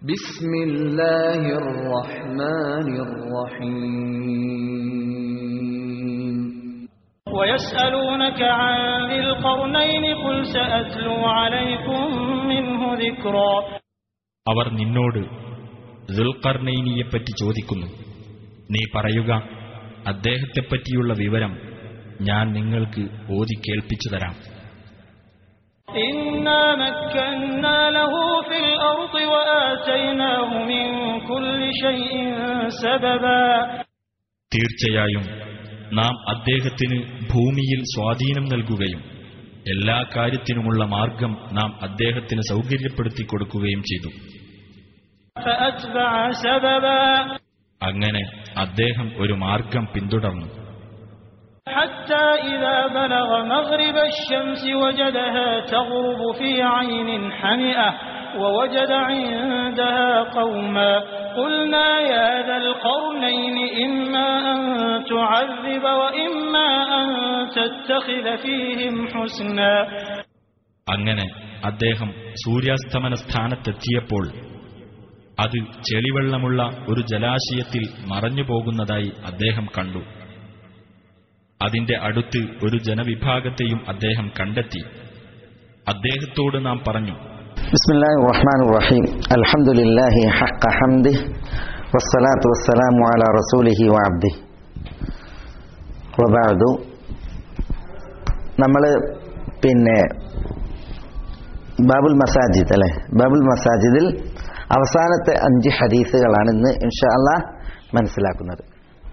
بسم الله الرحمن الرحيم ويسألونك عن ذي القرنين قل سأتلو عليكم منه ذكرا അവർ നിന്നോട് ദുൽഖർനൈനിയെപ്പറ്റി ചോദിക്കുന്നു നീ പറയുക അദ്ദേഹത്തെപ്പറ്റിയുള്ള വിവരം ഞാൻ നിങ്ങൾക്ക് ഓതി കേൾപ്പിച്ചു തരാം إنا مكنا له في الأرض وآتيناه من كل شيء سببا തീർച്ചയായും നാം അദ്ദേഹത്തിന് ഭൂമിയിൽ സ്വാധീനം നൽകുകയും എല്ലാ കാര്യത്തിനുമുള്ള മാർഗം നാം അദ്ദേഹത്തിന് സൗകര്യപ്പെടുത്തി കൊടുക്കുകയും ചെയ്തു فأتبع سببا അങ്ങനെ അദ്ദേഹം ഒരു മാർഗം പിന്തുടർന്നു حتى إذا بلغ مغرب الشمس وجدها تغرب في عين حمئة ووجد عندها قوما قلنا يا ذا القرنين إما أن تعذب وإما أن تتخذ فيهم حسنا അങ്ങനെ അദ്ദേഹം സൂര്യാസ്തമന സ്ഥാനത്തെത്തിയപ്പോൾ അത് ചെളിവെള്ളമുള്ള ഒരു ജലാശയത്തിൽ മറഞ്ഞു പോകുന്നതായി അദ്ദേഹം കണ്ടു അതിന്റെ അടുത്ത് ഒരു ജനവിഭാഗത്തെയും അദ്ദേഹം കണ്ടെത്തി അദ്ദേഹത്തോട് നാം പറഞ്ഞു بسم الله الرحمن الرحيم الحمد لله حق حمده والصلاة والسلام على رسوله وعبده وبعد നമ്മൾ പിന്നെ ബാബുൽ മസാജിദ് അല്ലെ ബാബുൽ മസാജിദിൽ അവസാനത്തെ അഞ്ച് ഹദീസുകളാണ് ഇന്ന് ഇൻഷാ അല്ലാ മനസ്സിലാക്കുന്നത്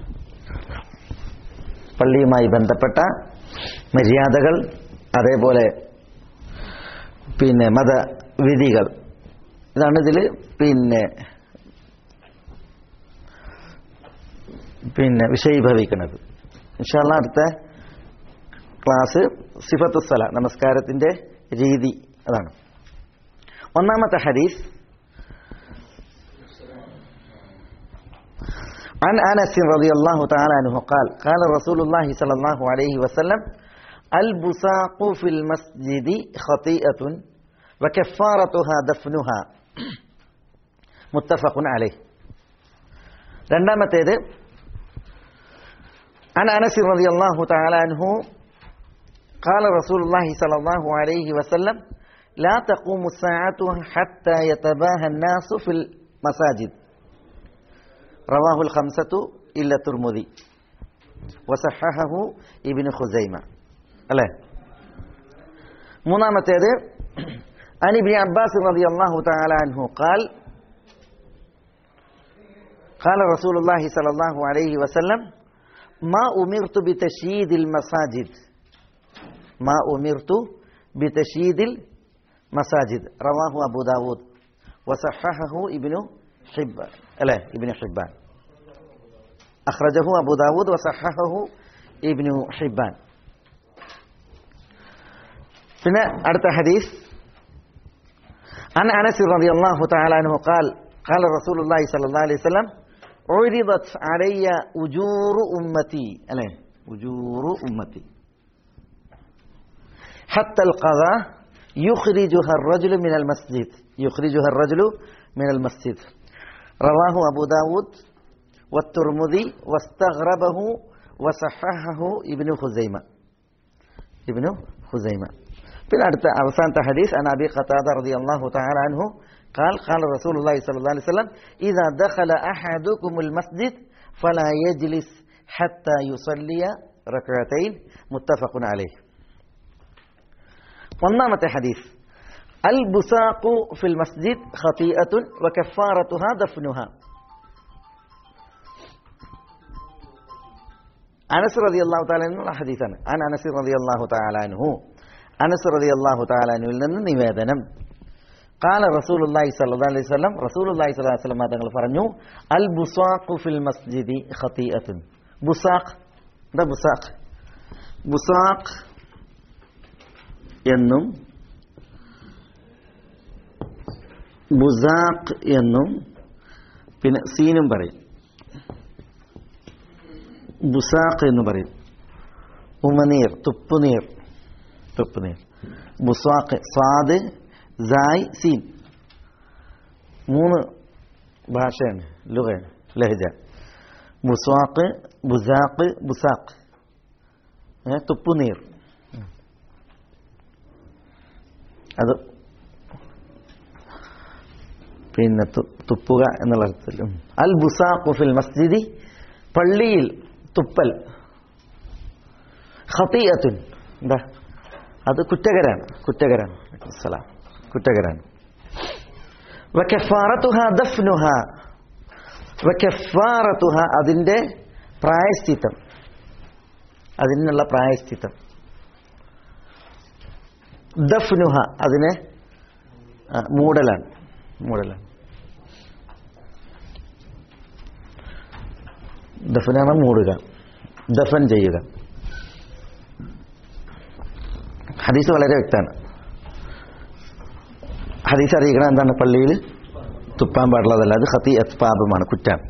പള്ളിയുമായി ബന്ധപ്പെട്ട മര്യാദകൾ അതേപോലെ പിന്നെ മതവിധികൾ ഇതാണ് ഇതിൽ പിന്നെ പിന്നെ വിഷയീഭവിക്കുന്നത് ഇൻഷാല്ല അടുത്ത ക്ലാസ് സിഫത്തുസല നമസ്കാരത്തിന്റെ രീതി അതാണ് ഒന്നാമത്തെ ഹദീസ് عن أنس رضي الله تعالى عنه قال قال رسول الله صلى الله عليه وسلم البصاق في المسجد خطيئة وكفارتها دفنها متفق عليه രണ്ടാമത്തേത് عن أنس رضي الله تعالى عنه قال رسول الله صلى الله عليه وسلم لا تقوم الساعة حتى يتباهى الناس في المساجد رواه الخمسة إلا الترمذي وصححه ابن خزيمة അല്ലേ മൂന്നാമത്തേത് عن ابن عباس رضي الله تعالى عنه قال قال رسول الله صلى الله عليه وسلم ما أمرت بتشييد المساجد ما أمرت بتشييد المساجد رواه أبو داود وصححه ابن حبان لا ابن حبان أخرجه أبو داود وصححه ابن حبان പിന്നെ അടുത്ത ഹദീസ് عن أنس رضي الله تعالى عنه قال قال رسول الله صلى الله عليه وسلم عرضت علي أجور أمتي أليه أجور أمتي حتى القضاء يخرجها الرجل من المسجد يخرجها الرجل من المسجد رواه أبو داود والترمذي واستغربه وصححه ابن خزيمة ابن خزيمة പിന്നെ അടുത്ത അവസാനത്തെ ഹദീസ് അൻ അബി ഖതാദ റളിയല്ലാഹു തആല അൻഹു قال قال رسول الله صلى الله عليه وسلم إذا دخل أحدكم المسجد فلا يجلس حتى يصلي ركعتين متفق عليه ഒന്നാമത്തെ ഹദീസ് അൽ ബുസാഖു ഫിൽ മസ്ജിദ് ഖതീഅത്തുൻ വകഫാറത്തുഹ ദഫ്നുഹ അനസ് റളിയല്ലാഹു തആല എന്നുള്ള ഹദീസാണ് അൻ അനസ് റളിയല്ലാഹു തആല അൻഹു അനസ് റളിയല്ലാഹു തആല അൻഹുവിൽ നിന്ന് നിവേദനം قال رسول الله صلى الله عليه وسلم رسول الله صلى الله عليه وسلم തങ്ങൾ പറഞ്ഞു അൽ ബുസാഖു ഫിൽ മസ്ജിദി ഖതീഅത്തുൻ ബുസാഖ് എന്താ ബുസാഖ് ബുസാഖ് എന്നും ബുസാഖ് എന്നും പിന്നെ സീനും പറയും ബുസാഖ് എന്ന് പറയും ഉമനീർ തുപ്പുനീർ തുപ്പുനീർ ബുസാഖ് സ്വാദ് സായ് സീൻ മൂന്ന് ഭാഷയാണ് ലുഗയാണ് ലഹജ ബുസ്വാക്ക് ബുസാക്ക് ബുസാക്ക് ഏ, തുപ്പുനീർ അത് പിന്നെ തു- തുപ്പുക എന്നുള്ള അർത്ഥത്തിൽ ഉം. അൽ ബുസാഖു ഫിൽ മസ്ജിദി പള്ളിയിൽ തുപ്പൽ ഖതീഅത്തുൻ എന്താ അത് കുറ്റകരാണ് കുറ്റകരാണ് സലാം കുറ്റകരാണ് വകഫാറത്തുഹ ദഫ്നുഹ വകഫാറത്തുഹ അതിന്റെ പ്രായശ്ചിത്തം അതിനുള്ള പ്രായശ്ചിത്തം ദഫ്നുഹ അതിനെ ആ, മൂടലാണ് മൂടലാണ് ദഫനാണ് മൂടുക ദഫൻ ചെയ്യുക ഹദീസ് വളരെ വ്യക്തമാണ് ഹദീസ് അറിയിക്കണം എന്താണ് പള്ളിയിൽ തുപ്പാൻ പാടുള്ളതല്ല അത് ഹത്തി പാപമാണ് കുറ്റാണ്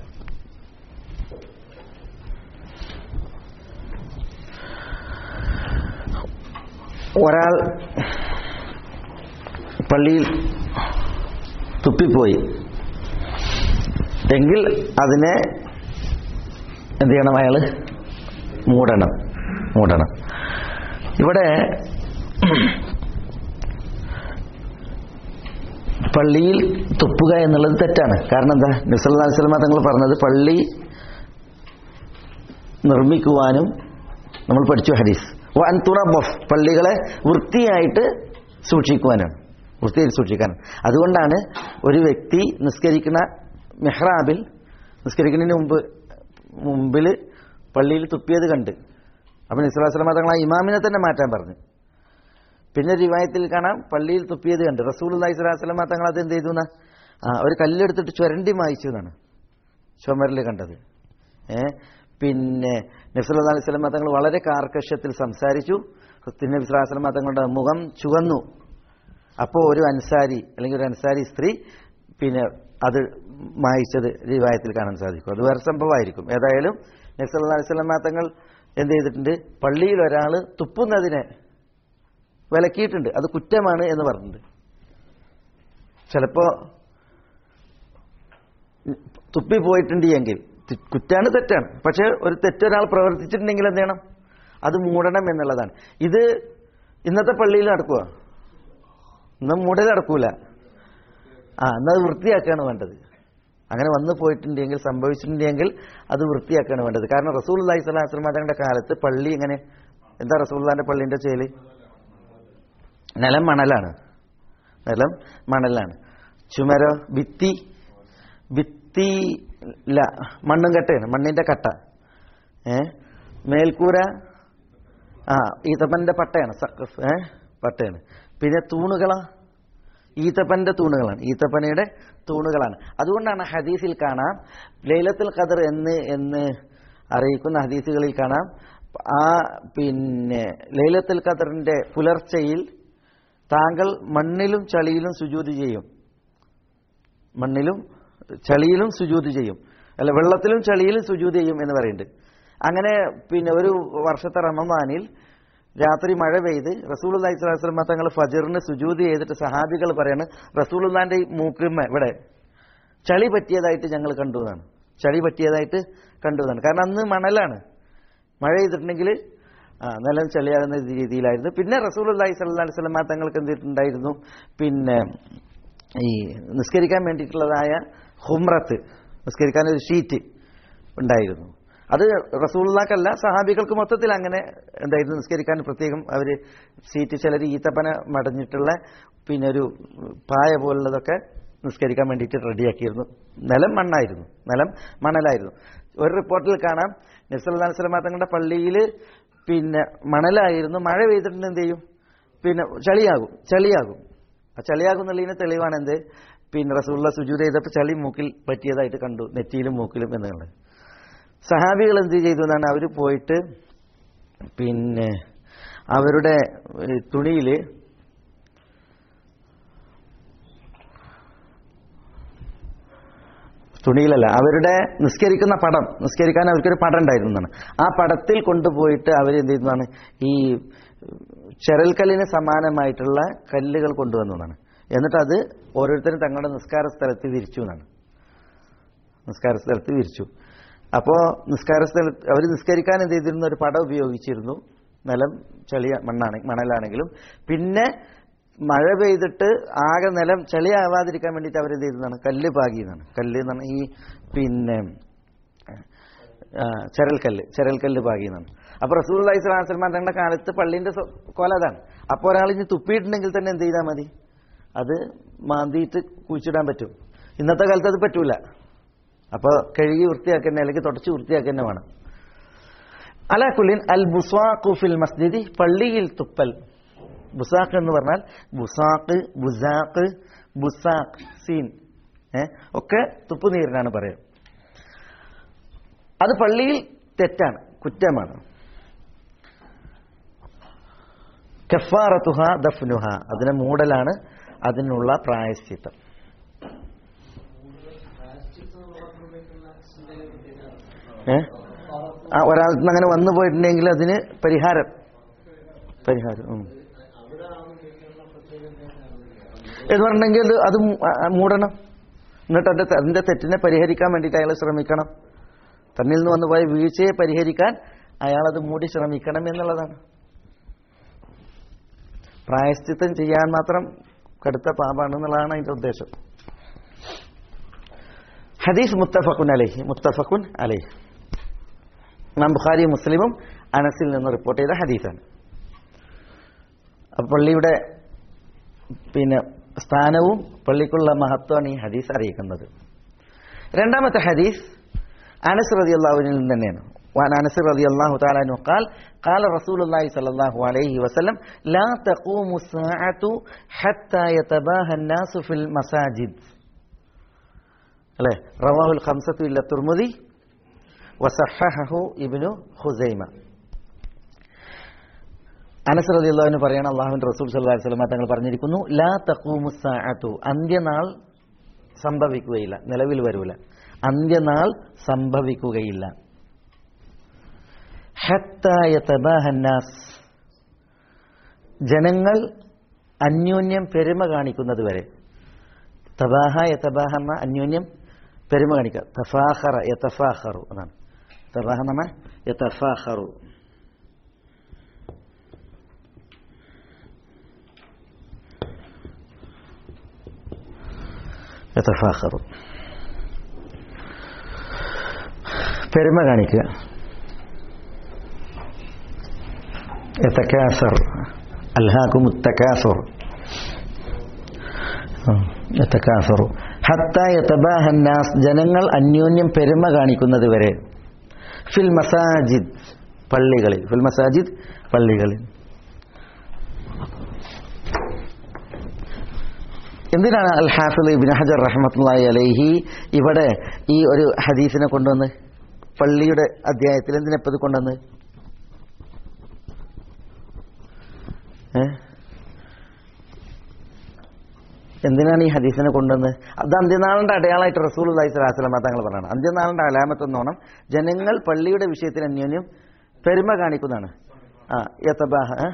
ഒരാൾ പള്ളിയിൽ തുപ്പിപ്പോയി എങ്കിൽ അതിനെ എന്ത് ചെയ്യണം അയാൾ മൂടണം മൂടണം ഇവിടെ പള്ളിയിൽ തുപ്പുക എന്നുള്ളത് തെറ്റാണ് കാരണം എന്താ നിസല്ലാ സ്വലമ തങ്ങൾ പറഞ്ഞത് പള്ളി നിർമ്മിക്കുവാനും നമ്മൾ പഠിച്ചു ഹദീസ് വൻ തുറബഫ് പള്ളികളെ വൃത്തിയായിട്ട് സൂക്ഷിക്കുവാനാണ് വൃത്തിയായിട്ട് സൂക്ഷിക്കാനാണ് അതുകൊണ്ടാണ് ഒരു വ്യക്തി നിസ്കരിക്കുന്ന മെഹ്റാബിൽ നിസ്കരിക്കുന്നതിന് മുമ്പ് മുമ്പിൽ പള്ളിയിൽ തുപ്പിയത് കണ്ട് അപ്പം നിസ്ലാസ്ലമ തങ്ങൾ ആ ഇമാമിനെ തന്നെ മാറ്റാൻ പറഞ്ഞു പിന്നെ റിവായത്തിൽ കാണാം പള്ളിയിൽ തുപ്പിയത് കണ്ട് റസൂൽ അള്ളഹി സ്വലാസ്ലമ തങ്ങൾ അത് എന്ത് ചെയ്തു എന്നാ ആ ഒരു കല്ലെടുത്തിട്ട് ചുരണ്ടി മായിച്ചു എന്നാണ് ചുമരിൽ കണ്ടത് ഏ പിന്നെ നബ്സുല്ലാ അലൈഹി സ്വലമ തങ്ങൾ വളരെ കാർക്കശ്യത്തിൽ സംസാരിച്ചു നബി സ്വലാസ്ലമ തങ്ങളുടെ മുഖം ചുവന്നു അപ്പോൾ ഒരു അൻസാരി അല്ലെങ്കിൽ ഒരു അൻസാരി സ്ത്രീ പിന്നെ അത് മായിച്ചത് റിവായത്തിൽ കാണാൻ സാധിക്കും അത് വേറെ സംഭവമായിരിക്കും ഏതായാലും നബ്സല്ലാ അലൈഹി സ്വലമ തങ്ങൾ എന്ത് ചെയ്തിട്ടുണ്ട് പള്ളിയിൽ ഒരാൾ തുപ്പുന്നതിനെ വിലക്കിയിട്ടുണ്ട് അത് കുറ്റമാണ് എന്ന് പറഞ്ഞിട്ടുണ്ട് ചിലപ്പോ തുപ്പി പോയിട്ടുണ്ട് എങ്കിൽ തി- കുറ്റാണ് തെറ്റാണ് പക്ഷെ ഒരു തെറ്റൊരാൾ പ്രവർത്തിച്ചിട്ടുണ്ടെങ്കിൽ എന്ത് ചെയ്യണം അത് മൂടണം എന്നുള്ളതാണ് ഇത് ഇന്നത്തെ പള്ളിയിൽ നടക്കുക ഇന്ന് മൂടൽ നടക്കൂല ആ എന്നത് വൃത്തിയാക്കുകയാണ് വേണ്ടത് അങ്ങനെ വന്നു പോയിട്ടുണ്ടെങ്കിൽ സംഭവിച്ചിട്ടുണ്ടെങ്കിൽ അത് വൃത്തിയാക്കുകയാണ് വേണ്ടത് കാരണം റസൂൽ അള്ളഹി സ്വലാസ്ലം തങ്ങളുടെ കാലത്ത് പള്ളി ഇങ്ങനെ എന്താ റസൂൽദാന്റെ പള്ളിന്റെ ചേല് നിലം മണലാണ് നിലം മണലാണ് ചുമരോ ഭിത്തി ഭിത്തി ഇല്ല മണ്ണും കട്ടയാണ് മണ്ണിന്റെ കട്ട ഏ മേൽക്കൂര ആ ഈത്തപ്പന്റെ പട്ടയാണ് സഖഫ് ഏ പട്ടയാണ് പിന്നെ തൂണുകളാ ഈത്തപ്പന്റെ തൂണുകളാണ് ഈത്തപ്പനയുടെ തൂണുകളാണ് അതുകൊണ്ടാണ് ഹദീസിൽ കാണാം ലൈലത്തുൽ ഖദർ എന്ന് എന്ന് അറിയിക്കുന്ന ഹദീസുകളിൽ കാണാം ആ പിന്നെ ലൈലത്തുൽ ഖദറിന്റെ പുലർച്ചയിൽ താങ്കൾ മണ്ണിലും ചളിയിലും സുജൂത് ചെയ്യും മണ്ണിലും ചളിയിലും സുജൂത് ചെയ്യും അല്ല വെള്ളത്തിലും ചളിയിലും സുജൂത് ചെയ്യും എന്ന് പറയുന്നുണ്ട് അങ്ങനെ പിന്നെ ഒരു വർഷത്തെ റമദാനിൽ രാത്രി മഴ പെയ്ത് റസൂൽ അള്ളഹി സ്വലാസ്ലമ തങ്ങൾ ഫജറിന് സുജൂത് ചെയ്തിട്ട് സഹാബികൾ പറയാണ് റസൂലുള്ളാന്റെ ഈ മൂക്കുമ്മ ഇവിടെ ചളി പറ്റിയതായിട്ട് ഞങ്ങൾ കണ്ടു എന്നാണ് ചളി പറ്റിയതായിട്ട് കണ്ടു എന്നാണ് കാരണം അന്ന് മണലാണ് മഴ ചെയ്തിട്ടുണ്ടെങ്കിൽ ആ നിലം ചളിയാകുന്ന രീതിയിലായിരുന്നു പിന്നെ റസൂൽ അള്ളഹി സ്വല്ലാ സ്വലമ തങ്ങൾക്ക് എന്തിട്ടുണ്ടായിരുന്നു പിന്നെ ഈ നിസ്കരിക്കാൻ വേണ്ടിയിട്ടുള്ളതായ ഹുമ്രത്ത് നിസ്കരിക്കാൻ ഒരു ഷീറ്റ് ഉണ്ടായിരുന്നു അത് റസൂള്ളാക്കല്ല സഹാബികൾക്ക് മൊത്തത്തിൽ അങ്ങനെ എന്തായിരുന്നു നിസ്കരിക്കാൻ പ്രത്യേകം അവർ സീറ്റ് ചിലർ ഈത്തപ്പന മടഞ്ഞിട്ടുള്ള പിന്നെ ഒരു പായ പോലുള്ളതൊക്കെ നിസ്കരിക്കാൻ വേണ്ടിയിട്ട് റെഡിയാക്കിയിരുന്നു നിലം മണ്ണായിരുന്നു നിലം മണലായിരുന്നു ഒരു റിപ്പോർട്ടിൽ കാണാം നബ്സല്ലാ സ്വലമ തങ്ങളുടെ പള്ളിയിൽ പിന്നെ മണലായിരുന്നു മഴ പെയ്തിട്ടുണ്ട് എന്ത് ചെയ്യും പിന്നെ ചളിയാകും ചളിയാകും ആ ചളിയാകും എന്നുള്ളതിന് തെളിവാണ് എന്ത് പിന്നെ റസൂള്ള സുജൂത് ചെയ്തപ്പോൾ ചളി മൂക്കിൽ പറ്റിയതായിട്ട് കണ്ടു നെറ്റിയിലും മൂക്കിലും എന്നുള്ളത് സഹാബികൾ എന്ത് ചെയ്തു എന്നാണ് അവർ പോയിട്ട് പിന്നെ അവരുടെ തുണിയിൽ തുണിയിലല്ല അവരുടെ നിസ്കരിക്കുന്ന പടം നിസ്കരിക്കാൻ അവർക്കൊരു പടം ഉണ്ടായിരുന്നു എന്നാണ് ആ പടത്തിൽ കൊണ്ടുപോയിട്ട് അവർ എന്ത് ചെയ്യുന്നതാണ് ഈ ചെരൽക്കല്ലിന് സമാനമായിട്ടുള്ള കല്ലുകൾ കൊണ്ടുവന്നതാണ് എന്നിട്ട് അത് ഓരോരുത്തരും തങ്ങളുടെ നിസ്കാര സ്ഥലത്ത് വിരിച്ചു എന്നാണ് നിസ്കാര സ്ഥലത്ത് വിരിച്ചു അപ്പോൾ നിസ്കാര സ്ഥലത്ത് അവർ നിസ്കരിക്കാൻ എന്ത് ചെയ്തിരുന്നു ഒരു പട ഉപയോഗിച്ചിരുന്നു നിലം ചെളിയ മണ്ണാണ് മണലാണെങ്കിലും പിന്നെ മഴ പെയ്തിട്ട് ആകെ നിലം ചെളിയാവാതിരിക്കാൻ വേണ്ടിയിട്ട് അവരെന്ത് ചെയ്തതാണ് കല്ല് പാകിയതാണ് കല്ല് എന്ന് പറഞ്ഞാൽ ഈ പിന്നെ ആ, ചരൽക്കല്ല് ചരൽക്കല്ല് പാകിയെന്നാണ് അപ്പൊ റസൂൽ അലൈഹി സ്വലാസ്ലമാൻ തങ്ങളുടെ കാലത്ത് പള്ളിന്റെ സ്വ- കോല അതാണ് അപ്പോൾ ഒരാൾ ഇനി തുപ്പിയിട്ടുണ്ടെങ്കിൽ തന്നെ എന്ത് ചെയ്താൽ മതി അത് മാന്തിയിട്ട് കുഴിച്ചിടാൻ പറ്റും ഇന്നത്തെ കാലത്ത് അത് പറ്റൂല അപ്പോൾ കഴുകി വൃത്തിയാക്കന്നെ അല്ലെങ്കിൽ തുടച്ച് വൃത്തിയാക്കന്നെ വേണം അല കുലിൻ അൽ ബുസാഖു ഫിൽ മസ്ജിദി പള്ളിയിൽ തുപ്പൽ ബുസാഖ് എന്ന് പറഞ്ഞാൽ ബുസാഖ് ബുസാഖ് ബുസാഖ് സീൻ ഏ ഒക്കെ തുപ്പുനീരിനാണ് പറയുക അത് പള്ളിയിൽ തെറ്റാണ് കുറ്റമാണ് കഫാറത്തുഹ ദഫ്നുഹ അതിനെ മൂടലാണ് അതിനുള്ള പ്രായശ്ചിത്തം ഏ ആ ഒരാൾ അങ്ങനെ വന്നു പോയിട്ടുണ്ടെങ്കിൽ അതിന് പരിഹാരം പരിഹാരം ഉം. എന്ന് പറഞ്ഞിട്ടുണ്ടെങ്കിൽ അത് അത് മൂ- ആ, മൂടണം എന്നിട്ട് അതിന്റെ അതിന്റെ തെറ്റിനെ പരിഹരിക്കാൻ വേണ്ടിയിട്ട് അയാൾ ശ്രമിക്കണം തന്നിൽ നിന്ന് വന്നുപോയ വീഴ്ചയെ പരിഹരിക്കാൻ അയാളത് മൂടി ശ്രമിക്കണം എന്നുള്ളതാണ് പ്രായശ്ചിത്തം ചെയ്യാൻ മാത്രം കടുത്ത പാപാണ് എന്നുള്ളതാണ് അതിന്റെ ഉദ്ദേശം ഹദീസ് മുത്തഫഖുൻ അലൈഹി മുത്തഫഖുൻ അലൈഹി ഇമാം ബുഖാരി മുസ്ലിമും അനസിൽ നിന്ന് റിപ്പോർട്ട് ചെയ്ത ഹദീസാണ് അപ്പൊ പള്ളിയുടെ പിന്നെ സ്ഥാനവും പള്ളിക്കുള്ള മഹത്വമാണ് ഈ ഹദീസ് അറിയിക്കുന്നത് രണ്ടാമത്തെ ഹദീസ് അനസ് റതി അള്ളാഹുവിനിൽ നിന്ന് തന്നെയാണ് وعن انس رضي الله تعالى عنه قال قال رسول الله صلى الله عليه وسلم لا تقوم الساعة حتى يتباهى الناس في المساجد അല്ലേ റവാഹുൽ ഖംസത്തു ഇല്ല തുർമുദി വസഹഹു ഇബ്നു ഖുസൈമ അനസ് റളിയല്ലാഹു പറയണം അള്ളാഹുവിന്റെ റസൂൽ സല്ലല്ലാഹു അലൈഹി വസല്ലം തങ്ങൾ പറഞ്ഞിരിക്കുന്നു ലാ തഖൂമു സാഅത്തു അന്ത്യനാൾ സംഭവിക്കുകയില്ല നിലവിൽ വരൂല അന്ത്യനാൾ സംഭവിക്കുകയില്ല ഹത്താ യതബാഹ الناس ജനങ്ങൾ അന്യോന്യം പെരുമ കാണിക്കുന്നത് വരെ തബാഹ യതബാഹമ അന്യോന്യം പെരുമ കാണിക്കുക തഫാഖറ യതഫാഖറു എന്നാണ് തബാഹ എന്ന് പറഞ്ഞാൽ യതഫാഖറു യതഫാഖറു പെരുമ കാണിക്കുക യതകാസർ അൽഹാക്കും മുത്തകാസുർ യതകാസുറു ഹത്ത യതബാഹ الناس ജനങ്ങൾ അന്യോന്യം പെരുമ കാണിക്കുന്നത് വരെ ഫിൽ മസാജിദ് പള്ളികളിൽ ഫിൽ മസാജിദ് പള്ളികളിൽ എന്തിനാണ് അൽ ഹാഫിദ് ഇബ്നു ഹജർ റഹ്മത്തുള്ളാഹി അലൈഹി ഇവിടെ ഈ ഒരു ഹദീസിനെ കൊണ്ടുവന്ന് പള്ളിയുടെ അധ്യായത്തിൽ എന്തിനാ ഇപ്പൊ ഇത് കൊണ്ടുവന്ന് ഏ? എന്തിനാണ് ഈ ഹദീസിനെ കൊണ്ടുവന്ന് അത് അന്ത്യനാളിന്റെ അടയാളമായിട്ട് റസൂൽ അലൈഹി സ്വലാസ്ലമ തങ്ങൾ പറയണം അന്ത്യനാളിന്റെ അലാമത്തെന്നോണം ജനങ്ങൾ പള്ളിയുടെ വിഷയത്തിൽ അന്യോന്യം പെരുമ കാണിക്കുന്നതാണ് ആ യത്തബാഹ ഏ?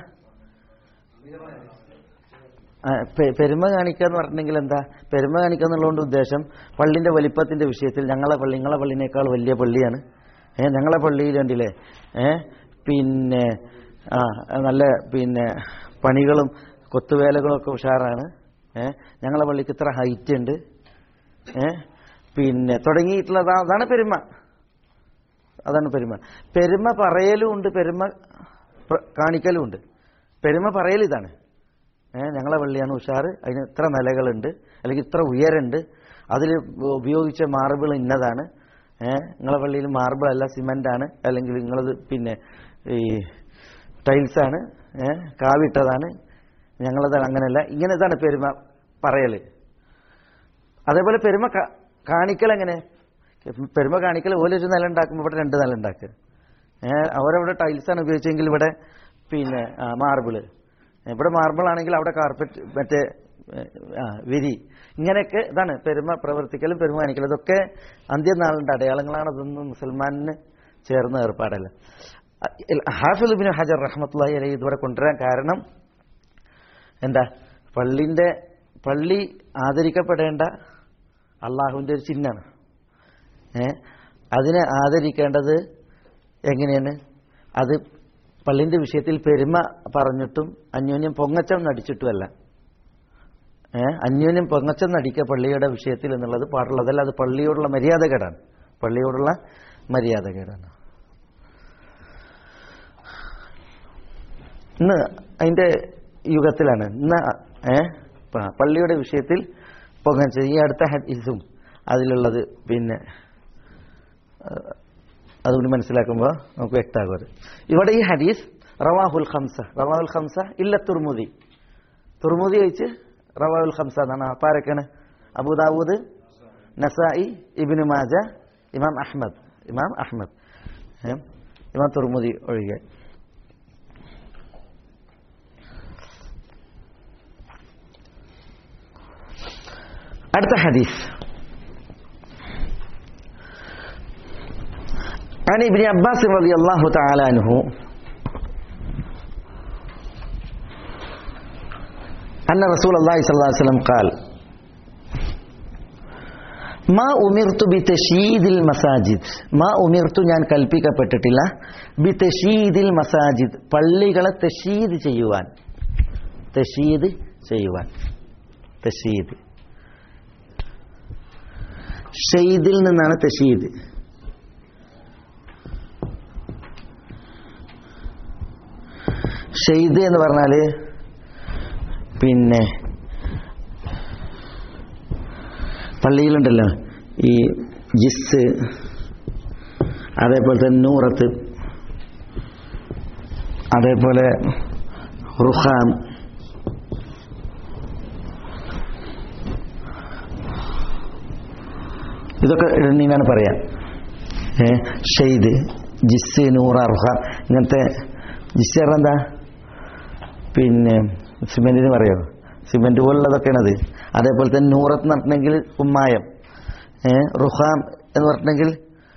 ആ, പെ- പെരുമ കാണിക്കുക എന്ന് പറഞ്ഞിട്ടുണ്ടെങ്കിൽ എന്താ പെരുമ കാണിക്കുക എന്നുള്ളതുകൊണ്ട് ഉദ്ദേശം പള്ളിന്റെ വലിപ്പത്തിന്റെ വിഷയത്തിൽ ഞങ്ങളെ പള്ളി നിങ്ങളെ പള്ളിനേക്കാൾ വലിയ പള്ളിയാണ് ഏ ഞങ്ങളെ പള്ളിയിൽ കണ്ടില്ലേ ഏ പിന്നെ ആ നല്ല പിന്നെ പണികളും കൊത്തുവേലകളും ഒക്കെ ഉഷാറാണ് ഏ ഞങ്ങളെ പള്ളിക്ക് ഇത്ര ഹൈറ്റ് ഉണ്ട് ഏ പിന്നെ തുടങ്ങിയിട്ടുള്ളത് അതാണ് പെരുമ അതാണ് പെരുമ പെരുമ പറയലും ഉണ്ട് പെരുമ പ്ര- കാണിക്കലും ഉണ്ട് പെരുമ പറയൽ ഇതാണ് ഏഹ് ഞങ്ങളെ പള്ളിയാണ് ഉഷാറ് അതിന് ഇത്ര നിലകളുണ്ട് അല്ലെങ്കിൽ ഇത്ര ഉയരണ്ട് അതിൽ ഉപയോഗിച്ച മാർബിൾ ഇന്നതാണ് ഏഹ് നിങ്ങളെ പള്ളിയിൽ മാർബിൾ അല്ല സിമന്റ് ആണ് അല്ലെങ്കിൽ നിങ്ങളത് പിന്നെ ഈ ടൈൽസ് ആണ് ഏഹ് കാവിട്ടതാണ് ഞങ്ങളത് അങ്ങനെയല്ല ഇങ്ങനെ ഇതാണ് പെരുമ പറയല് അതേപോലെ പെരുമ കാ- കാണിക്കൽ എങ്ങനെ പെരുമ കാണിക്കൽ ഓലൊരു നില ഉണ്ടാക്കുമ്പോൾ ഇവിടെ രണ്ട് നില ഉണ്ടാക്കുക ഏഹ് അവരവിടെ ടൈൽസാണ് ഉപയോഗിച്ചെങ്കിൽ ഇവിടെ പിന്നെ മാർബിള് ഇവിടെ മാർബിൾ ആണെങ്കിൽ അവിടെ കാർപ്പറ്റ് മറ്റേ ഏഹ്, ആ, വിരി ഇങ്ങനെയൊക്കെ ഇതാണ് പെരുമ പ്രവർത്തിക്കലും പെരുമ കാണിക്കലും ഇതൊക്കെ അന്ത്യനാളിന്റെ അടയാളങ്ങളാണ് അതൊന്നും മുസൽമാനിന് ചേർന്ന ഏർപ്പാടല്ല ഹാഫിൽ ബിൻ ഹജർ റഹ്മത്തുള്ളാഹി അലൈഹി ഇതുവരെ കൊണ്ടുവരാൻ കാരണം എന്താ പള്ളിന്റെ പള്ളി ആദരിക്കപ്പെടേണ്ട അള്ളാഹുവിന്റെ ഒരു ചിഹ്നമാണ് ഏ അതിനെ ആദരിക്കേണ്ടത് എങ്ങനെയാണ് അത് പള്ളിന്റെ വിഷയത്തിൽ പെരുമ പറഞ്ഞിട്ടും അന്യോന്യം പൊങ്ങച്ചം നടിച്ചിട്ടുമല്ല ഏ അന്യോന്യം പൊങ്ങച്ചം നടിക്കുക പള്ളിയുടെ വിഷയത്തിൽ എന്നുള്ളത് പാടുള്ളതല്ല അത് പള്ളിയോടുള്ള മര്യാദകേടാണ് പള്ളിയോടുള്ള മര്യാദകേടാണ് ഇന്ന് അതിന്റെ യുഗത്തിലാണ് ഇന്ന് ഏ പ- പള്ളിയുടെ വിഷയത്തിൽ പൊങ്ങച്ച ഈ അടുത്ത ഹദീസും അതിലുള്ളത് പിന്നെ ഏഹ്, അതുകൊണ്ട് മനസ്സിലാക്കുമ്പോൾ നമുക്ക് വ്യക്തമാകും അത് ഇവിടെ ഈ ഹദീസ് റവാഹുൽ ഖംസ റവാഹുൽ ഖംസ ഇല്ല തുർമുദി തുർമുദി കഴിച്ച് റവാഹുൽ ഖംസ എന്നാണ് അപ്പോൾ ആരൊക്കെയാണ് അബൂദാവൂദ് നസായി ഇബിന് മാജ ഇമാം അഹ്മദ് ഇമാം അഹ്മദ് ഏ? ഇമാം തുർമുദി ഒഴികെ അടുത്ത ഹദീസ് عن ابن عباس رضي الله تعالى عنه أن رسول الله صلى الله عليه وسلم قال മാ ഉമിർത്തു ബി തഷീദിൽ മസാജിദ് മാ ഉമിർത്തു ഞാൻ കൽപ്പിക്കപ്പെട്ടിട്ടില്ല ബി തഷീദിൽ മസാജിദ് പള്ളികളെ തഷീദ് ചെയ്യുവാൻ തഷീദ് ചെയ്യുവാൻ തഷീദ് ഷെയ്ദിൽ നിന്നാണ് തഷീദ് ഷെയ്ദ് എന്ന് പറഞ്ഞാല് പിന്നെ പള്ളിയിലുണ്ടല്ലോ ഈ ജിസ് അതേപോലെ തന്നെ നൂറത്ത് അതേപോലെ റുഹാം ഇതൊക്കെ ഇടണീനാണ് പറയാം ഏ ഷെയ്ദ് ജിസ് നൂറ റുഹാം ഇങ്ങനത്തെ ജിസ് പറഞ്ഞാൽ എന്താ പിന്നെ സിമെന്റിന് പറയോ സിമെന്റ് പോലുള്ളതൊക്കെയാണത് അതേപോലെ തന്നെ നൂറത്ത് നടത്തണമെങ്കിൽ കുമ്മായം ഏ റുഹാം എന്ന് പറഞ്ഞിട്ടുണ്ടെങ്കിൽ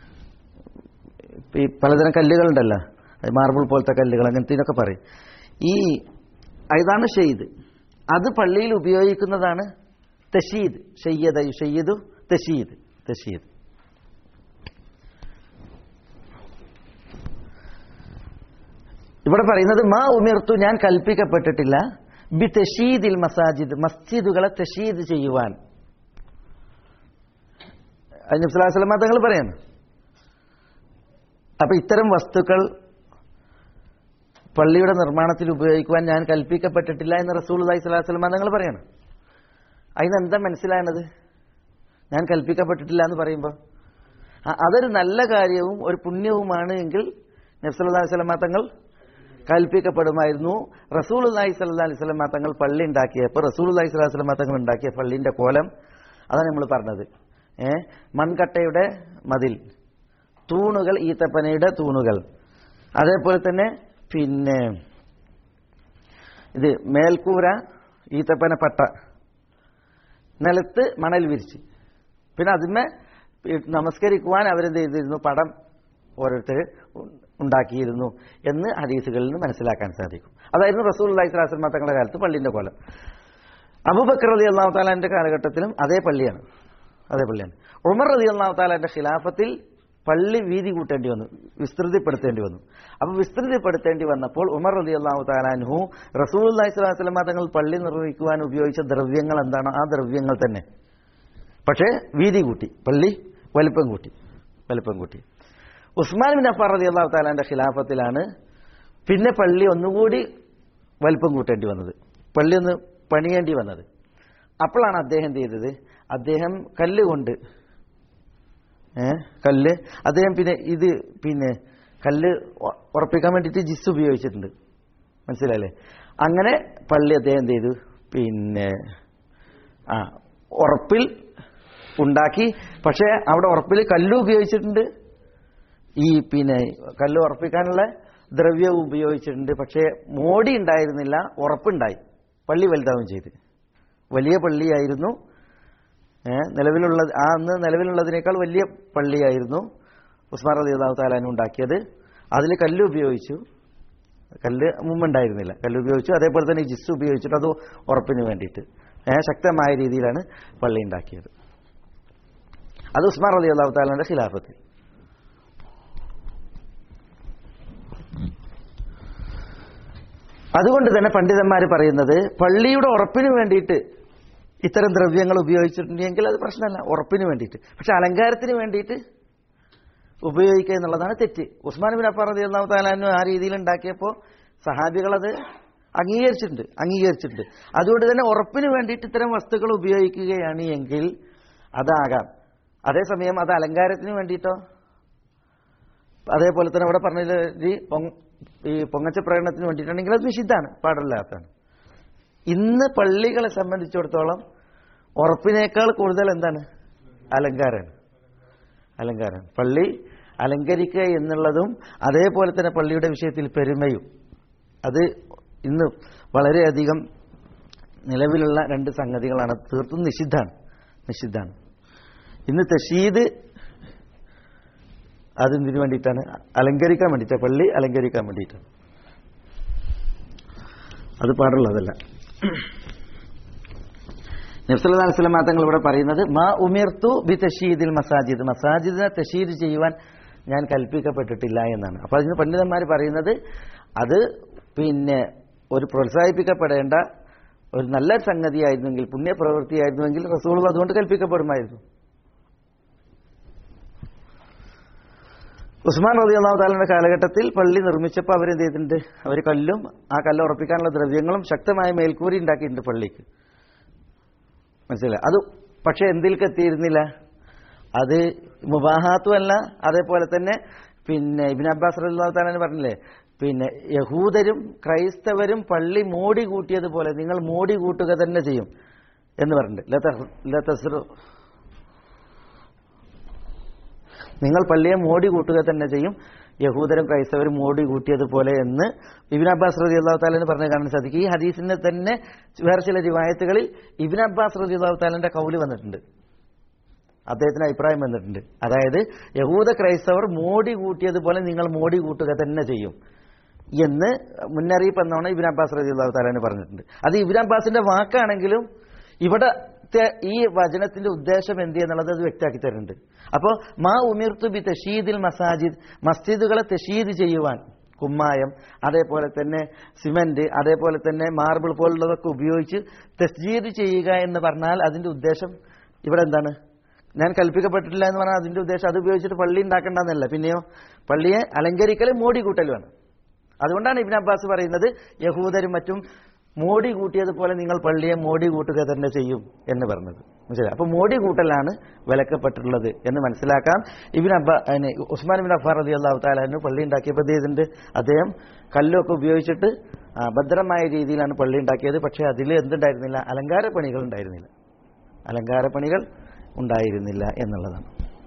ഈ പലതരം കല്ലുകളുണ്ടല്ലോ അത് മാർബിൾ പോലത്തെ കല്ലുകൾ അങ്ങനത്തേനൊക്കെ പറയും ഈ ഇതാണ് ഷെയ്ദ് അത് പള്ളിയിൽ ഉപയോഗിക്കുന്നതാണ് തഷീദ് ഷെയ്യദ ഷെയ്യദു തഷീദ് തഷീദ് ഇവിടെ പറയുന്നത് മാ ഉമിർത്തു ഞാൻ കൽപ്പിക്കപ്പെട്ടിട്ടില്ല ബി തഷീദിൽ മസാജിദ് മസ്ജിദുകളെ തഷീദ് ചെയ്യുവാൻ അത് നബ്സലാസ്ലമ തങ്ങൾ പറയാണ് അപ്പൊ ഇത്തരം വസ്തുക്കൾ പള്ളിയുടെ നിർമ്മാണത്തിൽ ഉപയോഗിക്കുവാൻ ഞാൻ കൽപ്പിക്കപ്പെട്ടിട്ടില്ല എന്ന് റസൂൽ അലൈഹി സ്വലാസ്ലമ തങ്ങൾ പറയാണ് അതിനെന്താ മനസ്സിലായത് ഞാൻ കൽപ്പിക്കപ്പെട്ടിട്ടില്ല എന്ന് പറയുമ്പോൾ അതൊരു നല്ല കാര്യവും ഒരു പുണ്യവുമാണ് എങ്കിൽ നബ്സല്ലാ സ്വലമ തങ്ങൾ കൽപ്പിക്കപ്പെടുമായിരുന്നു റസൂൽ അള്ളാഹി സ്വല്ലാ അലൈഹി സ്വലമ തങ്ങൾ പള്ളി ഉണ്ടാക്കിയപ്പോൾ റസൂൽ അള്ളാഹി സ്വലാഹി സ്വലമ തങ്ങൾ ഉണ്ടാക്കിയ പള്ളിന്റെ കോലം അതാണ് നമ്മൾ പറഞ്ഞത് ഏ മൺകട്ടയുടെ മതിൽ തൂണുകൾ ഈത്തപ്പനയുടെ തൂണുകൾ അതേപോലെ തന്നെ പിന്നെ ഇത് മേൽക്കൂര ഈത്തപ്പന പട്ട നിലത്ത് മണൽ വിരിച്ച് പിന്നെ അതിന്മേ നമസ്കരിക്കുവാൻ അവരെന്ത് ചെയ്തിരുന്നു പടം ഓരോരുത്തർ ഉണ്ടാക്കിയിരുന്നു എന്ന് ഹദീസുകളിൽ നിന്ന് മനസ്സിലാക്കാൻ സാധിക്കും അതായിരുന്നു റസൂൽ അള്ളഹി സ്വലാസ്ലമ തങ്ങളുടെ കാലത്ത് പള്ളിന്റെ കോലം അബൂബക്കർ അലി അള്ളാഹു താലാന്റെ കാലഘട്ടത്തിലും അതേ പള്ളിയാണ് അതേ പള്ളിയാണ് ഉമർ അലി അള്ളാഹു താലാന്റെ ഖിലാഫത്തിൽ പള്ളി വീതി കൂട്ടേണ്ടി വന്നു വിസ്തൃതിപ്പെടുത്തേണ്ടി വന്നു അപ്പൊ വിസ്തൃതിപ്പെടുത്തേണ്ടി വന്നപ്പോൾ ഉമർ അലി അള്ളാഹു താലാൻഹു റസൂൽ അള്ളഹി സ്വലാസ്ലമ തങ്ങൾ പള്ളി നിർവഹിക്കുവാൻ ഉപയോഗിച്ച ദ്രവ്യങ്ങൾ എന്താണോ ആ ദ്രവ്യങ്ങൾ തന്നെ പക്ഷേ വീതി കൂട്ടി പള്ളി വലിപ്പം കൂട്ടി വലിപ്പം കൂട്ടി ഉസ്മാൻ ബിൻ അഫാർ റതി അള്ളാഹു താലാന്റെ ഖിലാഫത്തിലാണ് പിന്നെ പള്ളി ഒന്നുകൂടി വലിപ്പം കൂട്ടേണ്ടി വന്നത് പള്ളി ഒന്ന് പണിയേണ്ടി വന്നത് അപ്പോഴാണ് അദ്ദേഹം എന്ത് ചെയ്തത് അദ്ദേഹം കല്ല് കൊണ്ട് ഏ കല്ല് അദ്ദേഹം പിന്നെ ഇത് പിന്നെ കല്ല് ഉറപ്പിക്കാൻ വേണ്ടിയിട്ട് ജിസ് ഉപയോഗിച്ചിട്ടുണ്ട് മനസ്സിലായില്ലേ അങ്ങനെ പള്ളി അദ്ദേഹം എന്ത് ചെയ്തു പിന്നെ ആ ഉറപ്പിൽ ഉണ്ടാക്കി പക്ഷേ അവിടെ ഉറപ്പിൽ കല്ല് ഉപയോഗിച്ചിട്ടുണ്ട് ഈ പിന്നെ കല്ല് ഉറപ്പിക്കാനുള്ള ദ്രവ്യവും ഉപയോഗിച്ചിട്ടുണ്ട് പക്ഷേ മോടി ഉണ്ടായിരുന്നില്ല ഉറപ്പുണ്ടായി പള്ളി വലുതാവുകയും ചെയ്ത് വലിയ പള്ളിയായിരുന്നു നിലവിലുള്ള ആ അന്ന് നിലവിലുള്ളതിനേക്കാൾ വലിയ പള്ളിയായിരുന്നു ഉസ്മാൻ അലി അള്ളാഹു താലാനും ഉണ്ടാക്കിയത് അതിൽ കല്ല് ഉപയോഗിച്ചു കല്ല് മുമ്പുണ്ടായിരുന്നില്ല കല്ല് ഉപയോഗിച്ചു അതേപോലെ തന്നെ ജിസ് ഉപയോഗിച്ചിട്ട് അത് ഉറപ്പിന് വേണ്ടിയിട്ട് ശക്തമായ രീതിയിലാണ് പള്ളി ഉണ്ടാക്കിയത് അത് ഉസ്മാൻ റലി അള്ളാഹു താലാന്റെ ഖിലാഫത്തിൽ അതുകൊണ്ട് തന്നെ പണ്ഡിതന്മാർ പറയുന്നത് പള്ളിയുടെ ഉറപ്പിന് വേണ്ടിയിട്ട് ഇത്തരം ദ്രവ്യങ്ങൾ ഉപയോഗിച്ചിട്ടുണ്ടെങ്കിൽ അത് പ്രശ്നമല്ല ഉറപ്പിന് വേണ്ടിയിട്ട് പക്ഷെ അലങ്കാരത്തിന് വേണ്ടിയിട്ട് ഉപയോഗിക്കുക എന്നുള്ളതാണ് തെറ്റ് ഉസ്മാൻ ബിൻ അഫാർ റതി അള്ളാഹു താലാനു ആ രീതിയിൽ ഉണ്ടാക്കിയപ്പോൾ സഹാബികളത് അംഗീകരിച്ചിട്ടുണ്ട് അംഗീകരിച്ചിട്ടുണ്ട് അതുകൊണ്ട് തന്നെ ഉറപ്പിന് വേണ്ടിയിട്ട് ഇത്തരം വസ്തുക്കൾ ഉപയോഗിക്കുകയാണ് എങ്കിൽ അതാകാം അതേസമയം അത് അലങ്കാരത്തിന് വേണ്ടിയിട്ടോ അതേപോലെ തന്നെ ഇവിടെ പറഞ്ഞ ഈ പൊങ്- ഈ പൊങ്ങച്ച പ്രകടനത്തിന് വേണ്ടിയിട്ടാണെങ്കിൽ അത് നിഷിദ്ധാണ് പാടില്ലാത്തതാണ് ഇന്ന് പള്ളികളെ സംബന്ധിച്ചിടത്തോളം ഉറപ്പിനേക്കാൾ കൂടുതൽ എന്താണ് അലങ്കാരമാണ് അലങ്കാരം പള്ളി അലങ്കരിക്കുക എന്നുള്ളതും അതേപോലെ തന്നെ പള്ളിയുടെ വിഷയത്തിൽ പെരുമയും അത് ഇന്ന് വളരെയധികം നിലവിലുള്ള രണ്ട് സംഗതികളാണ് തീർത്തും നിഷിദ്ധാണ് നിഷിദ്ധാണ് ഇന്ന് തഷീദ് അതെന്തിനു വേണ്ടിയിട്ടാണ് അലങ്കരിക്കാൻ വേണ്ടിയിട്ടാണ് പള്ളി അലങ്കരിക്കാൻ വേണ്ടിയിട്ടാണ് അത് പാടുള്ളതല്ല നബ്സല്ലാ വസ്ലം തങ്ങൾ ഇവിടെ പറയുന്നത് മാ ഉമിർത്തു ബി തഷീദിൽ മസാജിദ് മസാജിദിനെ തഷീദ് ചെയ്യുവാൻ ഞാൻ കൽപ്പിക്കപ്പെട്ടിട്ടില്ല എന്നാണ് അപ്പോൾ അതിന് പണ്ഡിതന്മാർ പറയുന്നത് അത് പിന്നെ ഒരു പ്രോത്സാഹിപ്പിക്കപ്പെടേണ്ട ഒരു നല്ല സംഗതിയായിരുന്നെങ്കിൽ പുണ്യപ്രവൃത്തിയായിരുന്നുവെങ്കിൽ റസൂൾ അതുകൊണ്ട് കൽപ്പിക്കപ്പെടുമായിരുന്നു ഉസ്മാൻ റതി അള്ളാഹു താലിന്റെ കാലഘട്ടത്തിൽ പള്ളി നിർമ്മിച്ചപ്പോൾ അവരെന്ത് ചെയ്തിട്ടുണ്ട് അവർ കല്ലും ആ കല്ല് ഉറപ്പിക്കാനുള്ള ദ്രവ്യങ്ങളും ശക്തമായ മേൽക്കൂരി ഉണ്ടാക്കിയിട്ടുണ്ട് പള്ളിക്ക് മനസ്സിലായി അത് പക്ഷെ എന്തിലേക്ക് എത്തിയിരുന്നില്ല അത് മുബാഹാത്തും അല്ല അതേപോലെ തന്നെ പിന്നെ ഇബിൻ അബ്ബാസ് റളിയല്ലാഹു തആല പറഞ്ഞില്ലേ പിന്നെ യഹൂദരും ക്രൈസ്തവരും പള്ളി മോടി കൂട്ടിയതുപോലെ നിങ്ങൾ മോടി കൂട്ടുക തന്നെ ചെയ്യും എന്ന് പറഞ്ഞിട്ട് ല തഹ്- ല തസ്റു നിങ്ങൾ പള്ളിയെ മോടി കൂട്ടുക തന്നെ ചെയ്യും യഹൂദരും ക്രൈസ്തവരും മോടി കൂട്ടിയതുപോലെ എന്ന് ഇബിൻ അബ്ബാസ് റതി അള്ളാഹു താലെന്ന് പറഞ്ഞ് കാണാൻ സാധിക്കും ഈ ഹദീസിന്റെ തന്നെ വേറെ ചില റിവായത്തുകളിൽ ഇബിൻ അബ്ബാസ് റതി അള്ളാഹു താലിന്റെ കൗല് വന്നിട്ടുണ്ട് അദ്ദേഹത്തിന് അഭിപ്രായം വന്നിട്ടുണ്ട് അതായത് യഹൂദ ക്രൈസ്തവർ മോടി കൂട്ടിയതുപോലെ നിങ്ങൾ മോടി കൂട്ടുക തന്നെ ചെയ്യും എന്ന് മുന്നറിയിപ്പ് എന്നാണ് ഇബിൻ അബ്ബാസ് റതി അള്ളാഹു താലാന് പറഞ്ഞിട്ടുണ്ട് അത് ഇബിൻ അബ്ബാസിന്റെ വാക്കാണെങ്കിലും ഇവിടത്തെ ഈ വചനത്തിന്റെ ഉദ്ദേശം എന്ത് എന്നുള്ളത് അത് വ്യക്തമാക്കി തരുന്നുണ്ട് അപ്പോൾ മാ ഉമിർത്തു ബി തഷീദിൽ മസാജിദ് മസ്ജിദുകളെ തഷീദ് ചെയ്യുവാൻ കുമ്മായം അതേപോലെ തന്നെ സിമന്റ് അതേപോലെ തന്നെ മാർബിൾ പോലുള്ളതൊക്കെ ഉപയോഗിച്ച് തസ്ജീദ് ചെയ്യുക എന്ന് പറഞ്ഞാൽ അതിന്റെ ഉദ്ദേശം ഇവിടെ എന്താണ് ഞാൻ കൽപ്പിക്കപ്പെട്ടിട്ടില്ല എന്ന് പറഞ്ഞാൽ അതിന്റെ ഉദ്ദേശം അത് ഉപയോഗിച്ചിട്ട് പള്ളി ഉണ്ടാക്കേണ്ടെന്നല്ല പിന്നെയോ പള്ളിയെ അലങ്കരിക്കൽ മോടി കൂട്ടലുമാണ് അതുകൊണ്ടാണ് ഇബിൻ അബ്ബാസ് പറയുന്നത് യഹൂദരും മറ്റും മോടി കൂട്ടിയതുപോലെ നിങ്ങൾ പള്ളിയെ മോടി കൂട്ടുക തന്നെ ചെയ്യും എന്ന് പറഞ്ഞത് മനസ്സിലായി അപ്പൊ മോടി കൂട്ടലാണ് വിലക്കപ്പെട്ടിട്ടുള്ളത് എന്ന് മനസ്സിലാക്കാം ഇബിൻ അബ്ബ അതിന് ഉസ്മാൻ ബിൻ അഫാർ അലി അള്ളാഹു താലാന് പള്ളി ഉണ്ടാക്കിയപ്പോൾ എന്ത് ചെയ്തിട്ടുണ്ട് അദ്ദേഹം കല്ലൊക്കെ ഉപയോഗിച്ചിട്ട് ആ, ഭദ്രമായ രീതിയിലാണ് പള്ളി ഉണ്ടാക്കിയത് പക്ഷേ അതിൽ എന്തുണ്ടായിരുന്നില്ല അലങ്കാര പണികൾ ഉണ്ടായിരുന്നില്ല അലങ്കാര പണികൾ ഉണ്ടായിരുന്നില്ല എന്നുള്ളതാണ്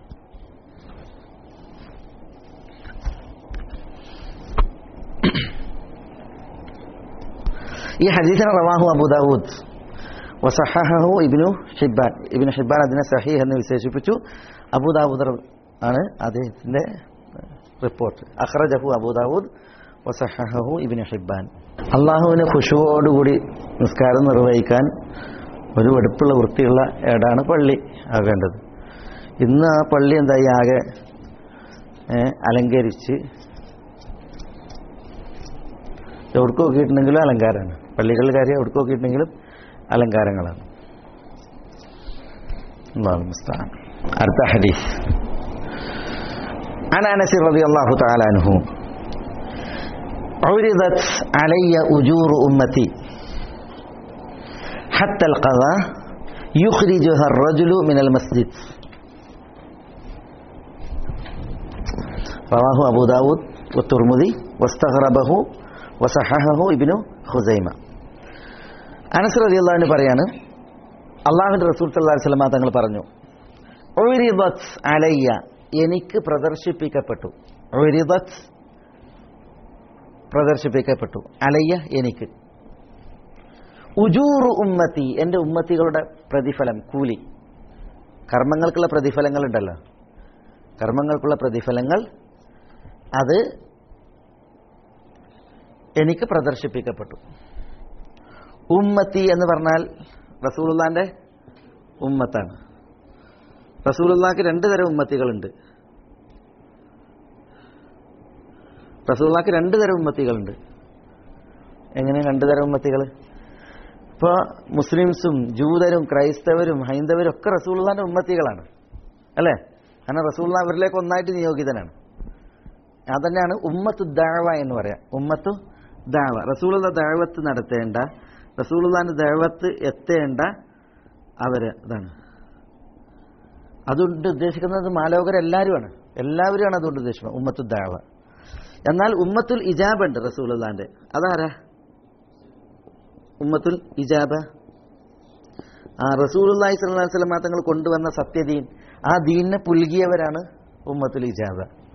ഈ ഹദീസിനെ റവാഹു അബുദാവൂദ് വസഹഹു ഇബ്നു ഹിബ്ബാൻ ഇബ്നു ഹിബ്ബാൻ അതിനെ സഹീഹ് എന്ന് വിശേഷിപ്പിച്ചു അബൂദാവൂദ് റ- ആണ് അദ്ദേഹത്തിന്റെ റിപ്പോർട്ട് അഖ്റജഹു അബൂദാവൂദ് വസഹഹു ഇബ്നു ഹിബ്ബാൻ അള്ളാഹുവിന് ഖുശുവോടുകൂടി നിസ്കാരം നിർവഹിക്കാൻ ഒരു വെടുപ്പുള്ള വൃത്തിയുള്ള ഏടാണ് പള്ളി ആകേണ്ടത് ഇന്ന് ആ പള്ളി എന്തായി ആകെ ഏ, അലങ്കരിച്ച് എവിടേക്ക് നോക്കിയിട്ടുണ്ടെങ്കിലും അലങ്കാരമാണ് പള്ളികളിൽ കാര്യം എവിടേക്ക് നോക്കിയിട്ടുണ്ടെങ്കിലും അലങ്കാരങ്ങളാണ് അല്ലാഹു മുസ്തആൻ. അടുത്ത ഹദീസ് عن انس رضي الله تعالى عنه عرضت علي اجور امتي حتى القضاء يخرجها الرجل من المسجد رواه ابو داود والترمذي واستغربه വസഹഹു ഇബ്നു ഖുസൈമ അനസ് റളിയല്ലാഹു പറയാണ് അള്ളാഹുവിന്റെ റസൂൽ സല്ലല്ലാഹു അലൈഹി വസല്ലം തങ്ങൾ പറഞ്ഞു ഉരിദത് അലയ്യ എനിക്ക് പ്രദർശിപ്പിക്കപ്പെട്ടു ഉരിദത് പ്രദർശിപ്പിക്കപ്പെട്ടു അലയ്യ എനിക്ക് ഉജൂറു ഉമ്മത്തി എൻ്റെ ഉമ്മത്തികളുടെ പ്രതിഫലം കൂലി കർമ്മങ്ങൾക്കുള്ള പ്രതിഫലങ്ങൾ ഉണ്ടല്ലോ കർമ്മങ്ങൾക്കുള്ള പ്രതിഫലങ്ങൾ അത് എനിക്ക് പ്രദർശിപ്പിക്കപ്പെട്ടു ഉമ്മത്തി എന്ന് പറഞ്ഞാൽ റസൂലുള്ളാന്റെ ഉമ്മത്താണ് റസൂലുള്ളാക്ക് രണ്ട് തരം ഉമ്മത്തികളുണ്ട് റസൂലുള്ളാക്ക് രണ്ട് തരം ഉമ്മത്തികളുണ്ട് എങ്ങനെ രണ്ട് തരം ഉമ്മത്തികൾ ഇപ്പോൾ മുസ്ലിംസും ജൂതരും ക്രൈസ്തവരും ഹൈന്ദവരും ഒക്കെ റസൂലുള്ളാന്റെ ഉമ്മത്തികളാണ് അല്ലേ കാരണം റസൂള്ള അവരിലേക്ക് ഒന്നായിട്ട് നിയോഗിതനാണ് അതന്നെയാണ് ഉമ്മത്തു ദാവ എന്ന് പറയാം ഉമ്മത്തു ദാവ റസൂലുള്ള ദാവത്ത് നടത്തേണ്ട റസൂലുള്ളാന്റെ ദാവത്ത് എത്തേണ്ട അവര് ഇതാണ് അതുകൊണ്ട് ഉദ്ദേശിക്കുന്നത് മാലോകരെല്ലാവരുമാണ് എല്ലാവരുമാണ് അതുകൊണ്ട് ഉദ്ദേശിക്കുന്നത് ഉമ്മത്തു ദാവ എന്നാൽ ഉമ്മത്തുൽ ഇജാബ് ഉണ്ട് റസൂലുള്ളാന്റെ അതാരാ ഉമ്മത്തുൽ ഇജാബ ആ റസൂലുള്ളാഹി സ്വല്ലല്ലാഹു അലൈഹി വസല്ലം തങ്ങൾ കൊണ്ടുവന്ന സത്യദീൻ ആ ദീനിനെ പുൽകിയവരാണ് ഉമ്മത്തുൽ ഇജാബ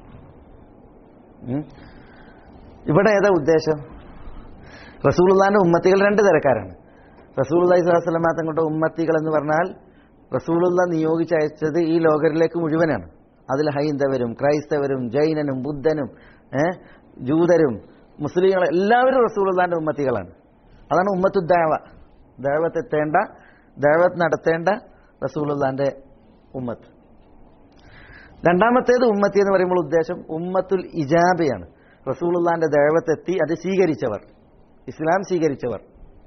ഉം. ഇവിടെ ഏതാ ഉദ്ദേശം റസൂലുള്ളാന്റെ ഉമ്മത്തികൾ രണ്ട് തരക്കാരാണ് റസൂലുള്ളാഹി സ്വല്ലല്ലാഹു അലൈഹി വസല്ലം തങ്ങളുടെ ഉമ്മത്തികൾ എന്ന് പറഞ്ഞാൽ റസൂലുള്ള നിയോഗിച്ചയച്ചത് ഈ ലോകരിലേക്ക് മുഴുവനാണ് അതിൽ ഹൈന്ദവരും ക്രൈസ്തവരും ജൈനനും ബുദ്ധനും ഏഹ് ജൂതരും മുസ്ലിങ്ങളും എല്ലാവരും റസൂലുള്ളാന്റെ ഉമ്മത്തികളാണ് അതാണ് ഉമ്മത്തു ദേവ ദേവത്ത് എത്തേണ്ട ദേവത്ത് നടത്തേണ്ട റസൂലുള്ളാന്റെ ഉമ്മത്ത് രണ്ടാമത്തേത് ഉമ്മത്തി എന്ന് പറയുമ്പോൾ ഉദ്ദേശം ഉമ്മത്തുൽ ഇജാബയാണ് റസൂലുള്ളാന്റെ ദേവത്തെത്തി അത് സ്വീകരിച്ചവർ ഇസ്ലാം സ്വീകരിച്ചവർ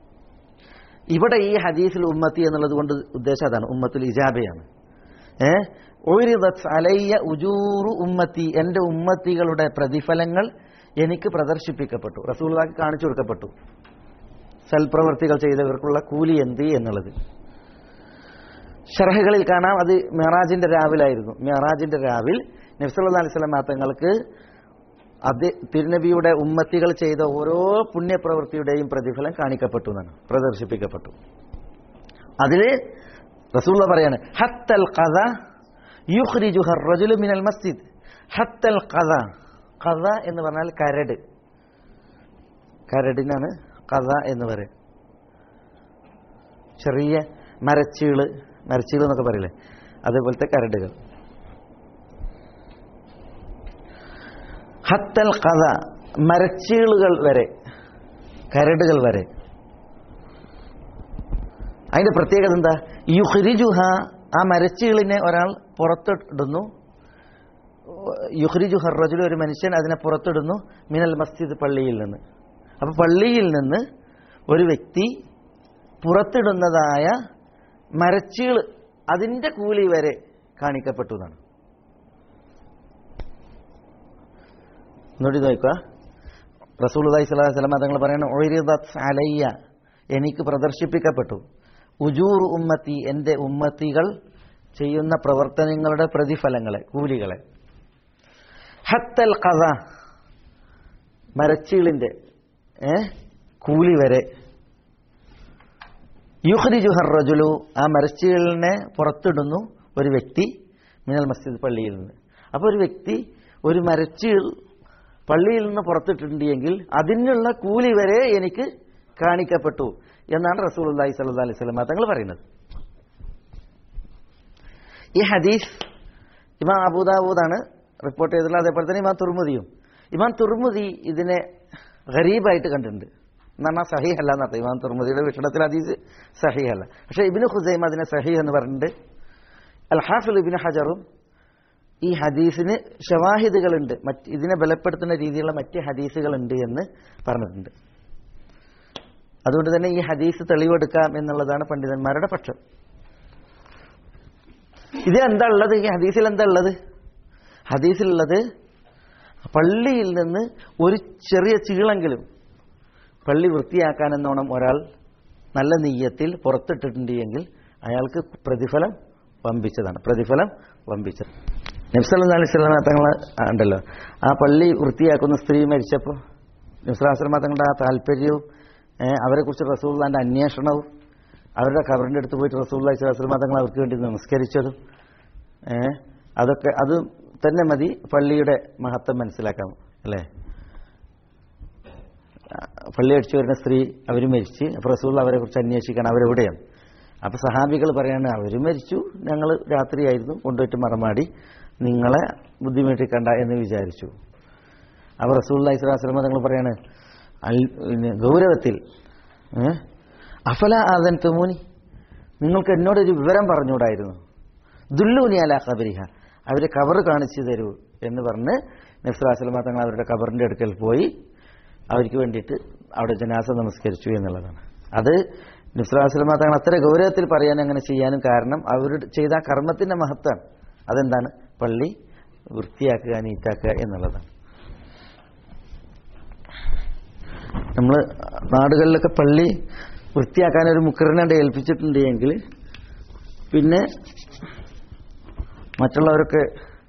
ഇവിടെ ഈ ഹദീസിൽ ഉമ്മത്തി എന്നുള്ളത് കൊണ്ട് ഉദ്ദേശം അതാണ് ഉമ്മത്തുൽ ഇജാബയാണ് ഏ ഒരിദത്ത് അലയ്യ ഉജൂറു ഉമ്മത്തി എൻ്റെ ഉമ്മത്തികളുടെ പ്രതിഫലങ്ങൾ എനിക്ക് പ്രദർശിപ്പിക്കപ്പെട്ടു റസൂലുള്ളാഹിക്ക് കാണിച്ചു കൊടുക്കപ്പെട്ടു സൽപ്രവർത്തികൾ ചെയ്തവർക്കുള്ള കൂലി എന്ത് എന്നുള്ളത് ഷർഹകളിൽ കാണാം അത് മെഹറാജിന്റെ രാവിലായിരുന്നു മെഹറാജിന്റെ രാവിൽ നബ്സല്ലാ അലൈഹി സ്വലം തങ്ങൾക്ക് അത് തിരുനബിയുടെ ഉമ്മത്തികൾ ചെയ്ത ഓരോ പുണ്യപ്രവൃത്തിയുടെയും പ്രതിഫലം കാണിക്കപ്പെട്ടു എന്നാണ് പ്രദർശിപ്പിക്കപ്പെട്ടു അതിൽ റസൂള്ള പറയാണ് ഹത്തൽ കഥ യുഹ്രിജു ഹർറജുലു മിനൽ മസ്ജിദ് ഹത്തൽ കഥ കഥ എന്ന് പറഞ്ഞാൽ കരട് കരടിനാണ് കഥ എന്ന് പറയും ചെറിയ മരച്ചീള് മരച്ചീള് എന്നൊക്കെ പറയില്ലേ അതേപോലത്തെ കരടുകൾ ഹത്തൽ കഥ മരച്ചീളുകൾ വരെ കരടുകൾ വരെ അതിന്റെ പ്രത്യേകത എന്താ യുഹ്രിജുഹ ആ മരച്ചീളിനെ ഒരാൾ പുറത്തിടുന്നു യുഹ്രിജു ഹർറജുൽ ഒരു മനുഷ്യൻ അതിനെ പുറത്തിടുന്നു മിനൽ മസ്ജിദ് പള്ളിയിൽ നിന്ന് അപ്പൊ പള്ളിയിൽ നിന്ന് ഒരു വ്യക്തി പുറത്തിടുന്നതായ മരച്ചീള് അതിന്റെ കൂലി വരെ കാണിക്കപ്പെട്ടു എന്നാണ് നോട്ടി നോക്കുക റസൂൽ സ്വലാഹു വസ്ലം തങ്ങൾ പറയണം ഒഴിരിദത്ത് അലയ്യ എനിക്ക് പ്രദർശിപ്പിക്കപ്പെട്ടു ഉജൂർ ഉമ്മത്തി എൻ്റെ ഉമ്മത്തികൾ ചെയ്യുന്ന പ്രവർത്തനങ്ങളുടെ പ്രതിഫലങ്ങളെ കൂലികളെ ഹത്തൽ കഥ മരച്ചീളിന്റെ ഏ കൂലി വരെ യുഹ്രിജു ഹർറജുലു ആ മരച്ചീളിനെ പുറത്തിടുന്നു ഒരു വ്യക്തി മിനൽ മസ്ജിദ് പള്ളിയിൽ നിന്ന് അപ്പോൾ ഒരു വ്യക്തി ഒരു മരച്ചീൾ പള്ളിയിൽ നിന്ന് പുറത്തിട്ടുണ്ടെങ്കിൽ അതിനുള്ള കൂലി വരെ എനിക്ക് കാണിക്കപ്പെട്ടു എന്നാണ് റസൂൽ അള്ളാഹി സല്ലാ അലൈഹി സ്വലമ തങ്ങൾ പറയുന്നത് ഈ ഹദീസ് ഇമാം അബൂദാബൂദാണ് റിപ്പോർട്ട് ചെയ്തിട്ടുള്ളത് അതേപോലെ തന്നെ ഇമാം തുർമുദിയും ഇമാം തുർമുദി ഇതിനെ ഗരീബായിട്ട് കണ്ടിട്ടുണ്ട് എന്നാണ് സഹിഹല്ല എന്നർത്ഥം ഇമാം തുർമുദിയുടെ വീക്ഷണത്തിൽ ഹദീസ് സഹിഹല്ല പക്ഷേ ഇബിന് ഹുസൈം അതിനെ സഹീഹ് എന്ന് പറഞ്ഞിട്ടുണ്ട് അൽ ഹാഫിൽ ഇബിന് ഹജറും ഈ ഹദീസിന് ഷവാഹിദുകളുണ്ട് മറ്റ് ഇതിനെ ബലപ്പെടുത്തുന്ന രീതിയിലുള്ള മറ്റ് ഹദീസുകളുണ്ട് എന്ന് പറഞ്ഞിട്ടുണ്ട് അതുകൊണ്ട് തന്നെ ഈ ഹദീസ് തെളിവെടുക്കാം എന്നുള്ളതാണ് പണ്ഡിതന്മാരുടെ പക്ഷം ഇത് എന്താ ഉള്ളത് ഈ ഹദീസിൽ എന്താ ഉള്ളത് ഹദീസിലുള്ളത് പള്ളിയിൽ നിന്ന് ഒരു ചെറിയ ചീളെങ്കിലും പള്ളി വൃത്തിയാക്കാൻ എന്നോണം ഒരാൾ നല്ല നെയ്യത്തിൽ പുറത്തിട്ടിട്ടുണ്ട് എങ്കിൽ അയാൾക്ക് പ്രതിഫലം വമ്പിച്ചതാണ് പ്രതിഫലം വമ്പിച്ചത് നബ്സല്ലാ അലൈഹി സ്വലാം തങ്ങൾ ഉണ്ടല്ലോ ആ പള്ളി വൃത്തിയാക്കുന്ന സ്ത്രീ മരിച്ചപ്പോൾ നബ്സലാസ്ലമ തങ്ങളുടെ ആ താല്പര്യവും അവരെക്കുറിച്ച് റസൂള്ളാന്റെ അന്വേഷണവും അവരുടെ കബറിൻ്റെ അടുത്ത് പോയിട്ട് റസൂള്ളി സ്വലാസ്ലമ തങ്ങൾ അവർക്ക് വേണ്ടി നമസ്കരിച്ചതും അതൊക്കെ അത് തന്നെ മതി പള്ളിയുടെ മഹത്വം മനസ്സിലാക്കാം അല്ലേ പള്ളി അടിച്ചു വരുന്ന സ്ത്രീ അവർ മരിച്ച് അപ്പോൾ റസൂൾ അവരെ കുറിച്ച് അന്വേഷിക്കണം അവരെവിടെയാണ് അപ്പൊ സഹാബികൾ പറയാണ് അവർ മരിച്ചു ഞങ്ങൾ രാത്രിയായിരുന്നു കൊണ്ടുപോയിട്ട് മറമാടി നിങ്ങളെ ബുദ്ധിമുട്ടിക്കണ്ട എന്ന് വിചാരിച്ചു അപ്പോൾ റസൂൽ ഇസ്ലാസ്ലമ തങ്ങൾ പറയാണ് ഗൗരവത്തിൽ അഫല ആദൻ തുമൂനി നിങ്ങൾക്ക് എന്നോടൊരു വിവരം പറഞ്ഞുകൂടായിരുന്നു ദുല്ലൂനി അല ഖബരിഹ അവർ കബർ കാണിച്ചു തരൂ എന്ന് പറഞ്ഞ് നബ്സുലാസ്ലമ തങ്ങൾ അവരുടെ കബറിന്റെ അടുക്കൽ പോയി അവർക്ക് വേണ്ടിയിട്ട് അവിടെ ജനാസ നമസ്കരിച്ചു എന്നുള്ളതാണ് അത് നബ്സുലാസ്ലമ തങ്ങൾ അത്ര ഗൗരവത്തിൽ പറയാനും അങ്ങനെ ചെയ്യാനും കാരണം അവർ ചെയ്ത ആ കർമ്മത്തിന്റെ മഹത്വമാണ് അതെന്താണ് പള്ളി വൃത്തിയാക്കുക നീറ്റാക്കുക എന്നുള്ളതാണ് നമ്മൾ നാടുകളിലൊക്കെ പള്ളി വൃത്തിയാക്കാൻ ഒരു മുക്കറിനെ ഏൽപ്പിച്ചിട്ടുണ്ട് എങ്കിൽ പിന്നെ മറ്റുള്ളവരൊക്കെ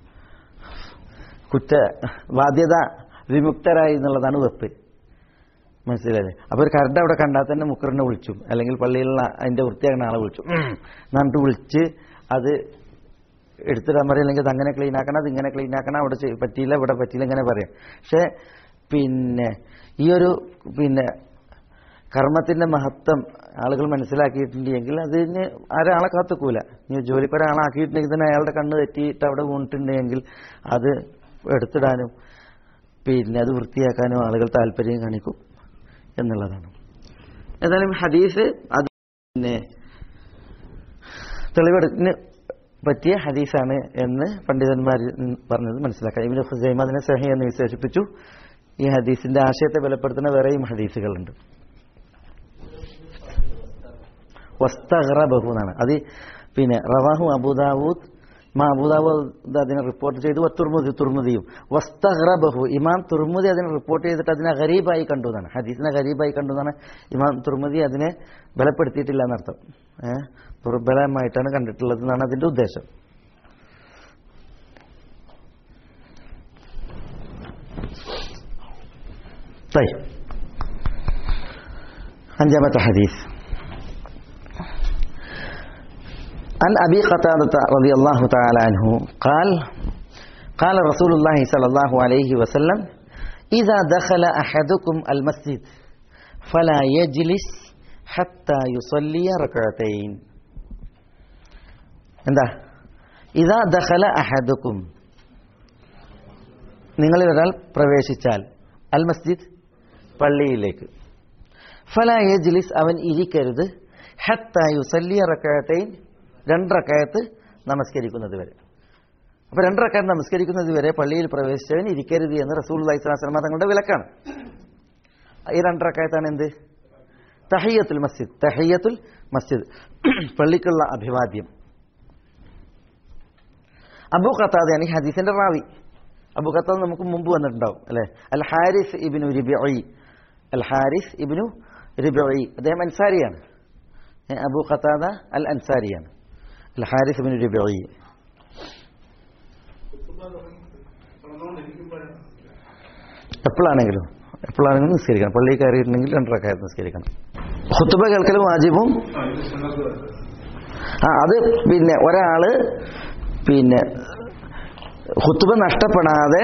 കുറ്റ ബാധ്യത വിമുക്തരായി എന്നുള്ളതാണ് വെപ്പ് മനസ്സിലായില്ലേ അപ്പോൾ ഒരു കരണ്ട് അവിടെ കണ്ടാൽ തന്നെ മുക്കറിനെ വിളിച്ചു അല്ലെങ്കിൽ പള്ളിയിലുള്ള അതിന്റെ വൃത്തിയാക്കുന്ന ആളെ വിളിച്ചു എന്നിട്ട് വിളിച്ച് അത് എടുത്തിടാൻ പറയും അല്ലെങ്കിൽ അത് അങ്ങനെ ക്ലീൻ ആക്കണം അത് ഇങ്ങനെ ക്ലീൻ ആക്കണം അവിടെ ചെയ്- പറ്റിയില്ല ഇവിടെ പറ്റിയില്ല ഇങ്ങനെ പറയാം പക്ഷേ പിന്നെ ഈ ഒരു പിന്നെ കർമ്മത്തിന്റെ മഹത്വം ആളുകൾ മനസ്സിലാക്കിയിട്ടുണ്ട് എങ്കിൽ അതിന് ആരാളെ കാത്തുക്കൂല ഇനി ജോലിക്ക് ഒരാളാക്കിയിട്ടുണ്ടെങ്കിൽ തന്നെ അയാളുടെ കണ്ണ് തെറ്റിയിട്ട് അവിടെ വീണിട്ടുണ്ടെങ്കിൽ അത് എടുത്തിടാനും പിന്നെ അത് വൃത്തിയാക്കാനും ആളുകൾ താല്പര്യം കാണിക്കും എന്നുള്ളതാണ് ഏതായാലും ഹദീസ് അത് പിന്നെ തെളിവെടുപ്പിന് പറ്റിയ ഹദീസാണ് എന്ന് പണ്ഡിതന്മാർ പറഞ്ഞത് മനസ്സിലാക്കാം ഇബിന് ഹുസൈമ അതിനെ സഹി എന്ന് വിശേഷിപ്പിച്ചു ഈ ഹദീസിന്റെ ആശയത്തെ ബലപ്പെടുത്തുന്ന വേറെയും ഹദീസുകളുണ്ട് വസ്തഹ്റബഹു എന്നാണ് അത് പിന്നെ റവാഹു അബുദാവൂദ് മാ അബുദാവൂദ് അതിനെ റിപ്പോർട്ട് ചെയ്തു തുർമുദി തുർമുദിയും വസ്തഹ്റബഹു ഇമാം തുർമുദി അതിനെ റിപ്പോർട്ട് ചെയ്തിട്ട് അതിനെ ഗരീബായി കണ്ടു എന്നാണ് ഹദീസിനെ ഗരീബായി കണ്ടു എന്നാണ് ഇമാം തുർമുദി അതിനെ ബലപ്പെടുത്തിയിട്ടില്ല എന്നർത്ഥം ഏഹ് ദുർബലമായിട്ടാണ് കണ്ടിട്ടുള്ളത് എന്നാണ് അതിന്റെ ഉദ്ദേശം طيب أنجمة حديث عن أبي قتادة رضي الله تعالى عنه قال قال رسول الله صلى الله عليه وسلم إذا دخل أحدكم المسجد فلا يجلس حتى يصلي ركعتين എന്താ ഇതാ ദഖല അഹദുക്കും നിങ്ങളിൽ ഒരാൾ പ്രവേശിച്ചാൽ അൽ മസ്ജിദ് പള്ളിയിലേക്ക് ഫല യജ്ലിസ് അവൻ ഇരിക്കരുത് ഹത്ത യുസല്ലിയ റക്കയത്തൈൻ രണ്ട് റക്കയത്ത് നമസ്കരിക്കുന്നത് വരെ അപ്പൊ രണ്ട് റക്കയത്ത് നമസ്കരിക്കുന്നത് വരെ പള്ളിയിൽ പ്രവേശിച്ചവൻ ഇരിക്കരുത് എന്ന് റസൂൽ അലൈഹിസ്ലാം തങ്ങളുടെ വിലക്കാണ് ഈ രണ്ട് റക്കയത്താണ് എന്ത് തഹയ്യത്തുൽ മസ്ജിദ് തഹയ്യത്തുൽ മസ്ജിദ് പള്ളിക്കുള്ള അഭിവാദ്യം അബു ഖത്താദയാണ് ഈ ഹദീസിന്റെ റാവി അബു ഖത്താദ് നമുക്ക് മുമ്പ് വന്നിട്ടുണ്ടാവും അല്ലെ അൽ ഹാരിസ് ഇബിനു റിബിഇ അൽ ഹാരിസ് ഇബിനു റിബിഇ അദ്ദേഹം അൻസാരിയാണ് ഏ, അബു ഖത്താദ അൽ അൻസാരിയാണ് അൽ ഹാരിസ് ഇബിനു റിബിഇ എപ്പോഴാണെങ്കിലും എപ്പോഴാണെങ്കിലും നിസ്കരിക്കണം പള്ളിയിൽ കയറിയിട്ടുണ്ടെങ്കിൽ രണ്ടരക്കായത്ത് നിസ്കരിക്കണം ഹുത്തുബ കേൾക്കലും വാജിബും ആ അത് പിന്നെ ഒരാള് പിന്നെ ഹുത്തുബ നഷ്ടപ്പെടാതെ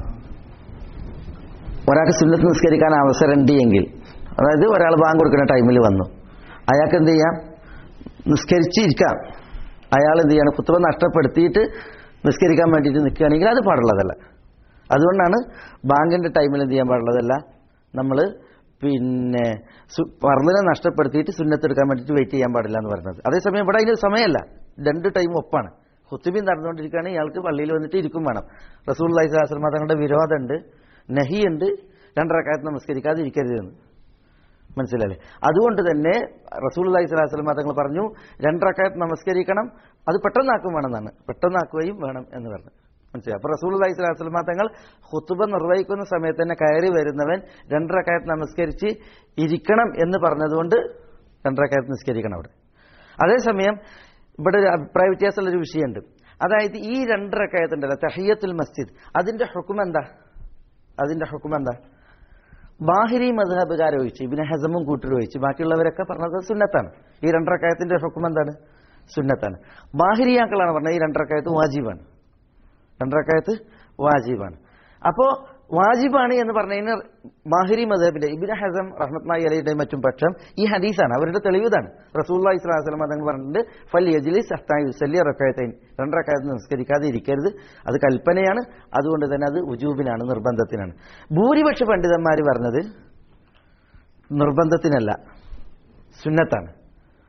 ഒരാൾക്ക് സുന്നത്ത് നിസ്കരിക്കാൻ അവസരമുണ്ട് എങ്കിൽ അതായത് ഒരാൾ ബാങ്ക് കൊടുക്കുന്ന ടൈമിൽ വന്നു അയാൾക്ക് എന്ത് ചെയ്യാം നിസ്കരിച്ചിരിക്കാം അയാൾ എന്ത് ചെയ്യണം കുത്തുബ നഷ്ടപ്പെടുത്തിയിട്ട് നിസ്കരിക്കാൻ വേണ്ടിയിട്ട് നിൽക്കുകയാണെങ്കിൽ അത് പാടുള്ളതല്ല അതുകൊണ്ടാണ് ബാങ്കിന്റെ ടൈമിൽ എന്ത് ചെയ്യാൻ പാടുള്ളതല്ല നമ്മൾ പിന്നെ പറഞ്ഞതിനെ നഷ്ടപ്പെടുത്തിയിട്ട് സുന്നത്തെടുക്കാൻ വേണ്ടിയിട്ട് വെയിറ്റ് ചെയ്യാൻ പാടില്ല എന്ന് പറയുന്നത് അതേസമയം ഇവിടെ അതിന് സമയമല്ല രണ്ട് ടൈം ഒപ്പാണ് ഹുത്തുബിൻ നടന്നുകൊണ്ടിരിക്കുകയാണെങ്കിൽ ഇയാൾക്ക് പള്ളിയിൽ വന്നിട്ട് ഇരിക്കും വേണം റസൂൽ അലൈഹി സ്വലാസ്ലമ തങ്ങളുടെ വിരോധമുണ്ട് നഹിയുണ്ട് രണ്ടരക്കാലത്ത് നമസ്കരിക്കാതെ ഇരിക്കരുതെന്ന് മനസ്സിലല്ലേ അതുകൊണ്ട് തന്നെ റസൂൽ അലൈഹി സ്വലാസ്ലമ തങ്ങൾ പറഞ്ഞു രണ്ടരക്കാലത്ത് നമസ്കരിക്കണം അത് പെട്ടെന്നാക്കും വേണമെന്നാണ് പെട്ടെന്നാക്കുകയും വേണം എന്ന് പറഞ്ഞു മനസ്സിലായി അപ്പൊ റസൂൽ അലൈഹി സ്വലാസ്ലമ തങ്ങൾ ഹുത്തുബ നിർവഹിക്കുന്ന സമയത്ത് തന്നെ കയറി വരുന്നവൻ രണ്ടരക്കാലത്ത് നമസ്കരിച്ച് ഇരിക്കണം എന്ന് പറഞ്ഞതുകൊണ്ട് രണ്ടരക്കാലത്ത് നിസ്കരിക്കണം അവിടെ അതേസമയം ഇവിടെ ഒരു അഭിപ്രായ വ്യത്യാസമുള്ള ഒരു വിഷയമുണ്ട് അതായത് ഈ രണ്ടരക്കായത്തുണ്ടല്ലോ തഹിയത്തുൽ മസ്ജിദ് അതിന്റെ ഹുക്കും എന്താ അതിന്റെ ഹുക്കും എന്താ ബാഹിരി മധുഹബുകാരെ ഒഴിച്ച് ഇബിന് ഹസമും കൂട്ടരും ഒഴിച്ച് ബാക്കിയുള്ളവരൊക്കെ പറഞ്ഞത് സുന്നത്താണ് ഈ രണ്ടരക്കായത്തിന്റെ ഹുക്കും എന്താണ് സുന്നത്താണ് ബാഹിരിയാക്കളാണ് പറഞ്ഞത് ഈ രണ്ടരക്കായത്ത് വാജിബാണ് രണ്ടരക്കായത്ത് വാജിബാണ് അപ്പോ വാജിബാണ് എന്ന് പറഞ്ഞതിന് മാഹിരി മദബിന്റെ ഇബിന് ഹസം റഹ്മത്നായി അലയുടെ മറ്റും പക്ഷം ഈ ഹദീസാണ് അവരുടെ തെളിവിതാണ് റസൂല്ലാ ഇസ്ലാസ്ലം തങ്ങൾ പറഞ്ഞിട്ടുണ്ട് ഫൽ യജ്ലിസ് അഹ്തായി സല്ലിയ റക്കായത്തൈൻ രണ്ടരക്കായത്ത് നിസ്കരിക്കാതെ ഇരിക്കരുത് അത് കൽപ്പനയാണ് അതുകൊണ്ട് തന്നെ അത് ഉജൂബിനാണ് നിർബന്ധത്തിനാണ് ഭൂരിപക്ഷ പണ്ഡിതന്മാർ പറഞ്ഞത് നിർബന്ധത്തിനല്ല സുന്നത്താണ്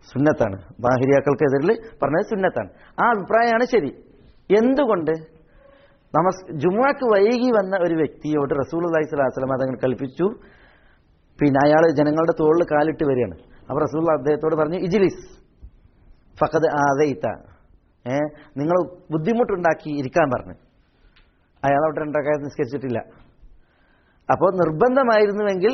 സുന്നത്താണ് ബാഹിരിയാക്കൾക്കെതിരിൽ പറഞ്ഞത് സുന്നത്താണ് ആ അഭിപ്രായമാണ് ശരി എന്തുകൊണ്ട് നമസ് ജുമുഅക്ക് വൈകി വന്ന ഒരു വ്യക്തിയോട് റസൂൽ അലൈഹി സ്വലാസ്ലം അതങ്ങൾ കൽപ്പിച്ചു പിന്നെ അയാൾ ജനങ്ങളുടെ തോളിൽ കാലിട്ട് വരികയാണ് അപ്പോൾ റസൂൽ അദ്ദേഹത്തോട് പറഞ്ഞു ഇജിലിസ് ഫഖദ് ആദയിത്ത ഏ നിങ്ങൾ ബുദ്ധിമുട്ടുണ്ടാക്കി ഇരിക്കാൻ പറഞ്ഞു അയാൾ അവിടെ രണ്ടക്കായ നിസ്കരിച്ചിട്ടില്ല അപ്പോൾ നിർബന്ധമായിരുന്നുവെങ്കിൽ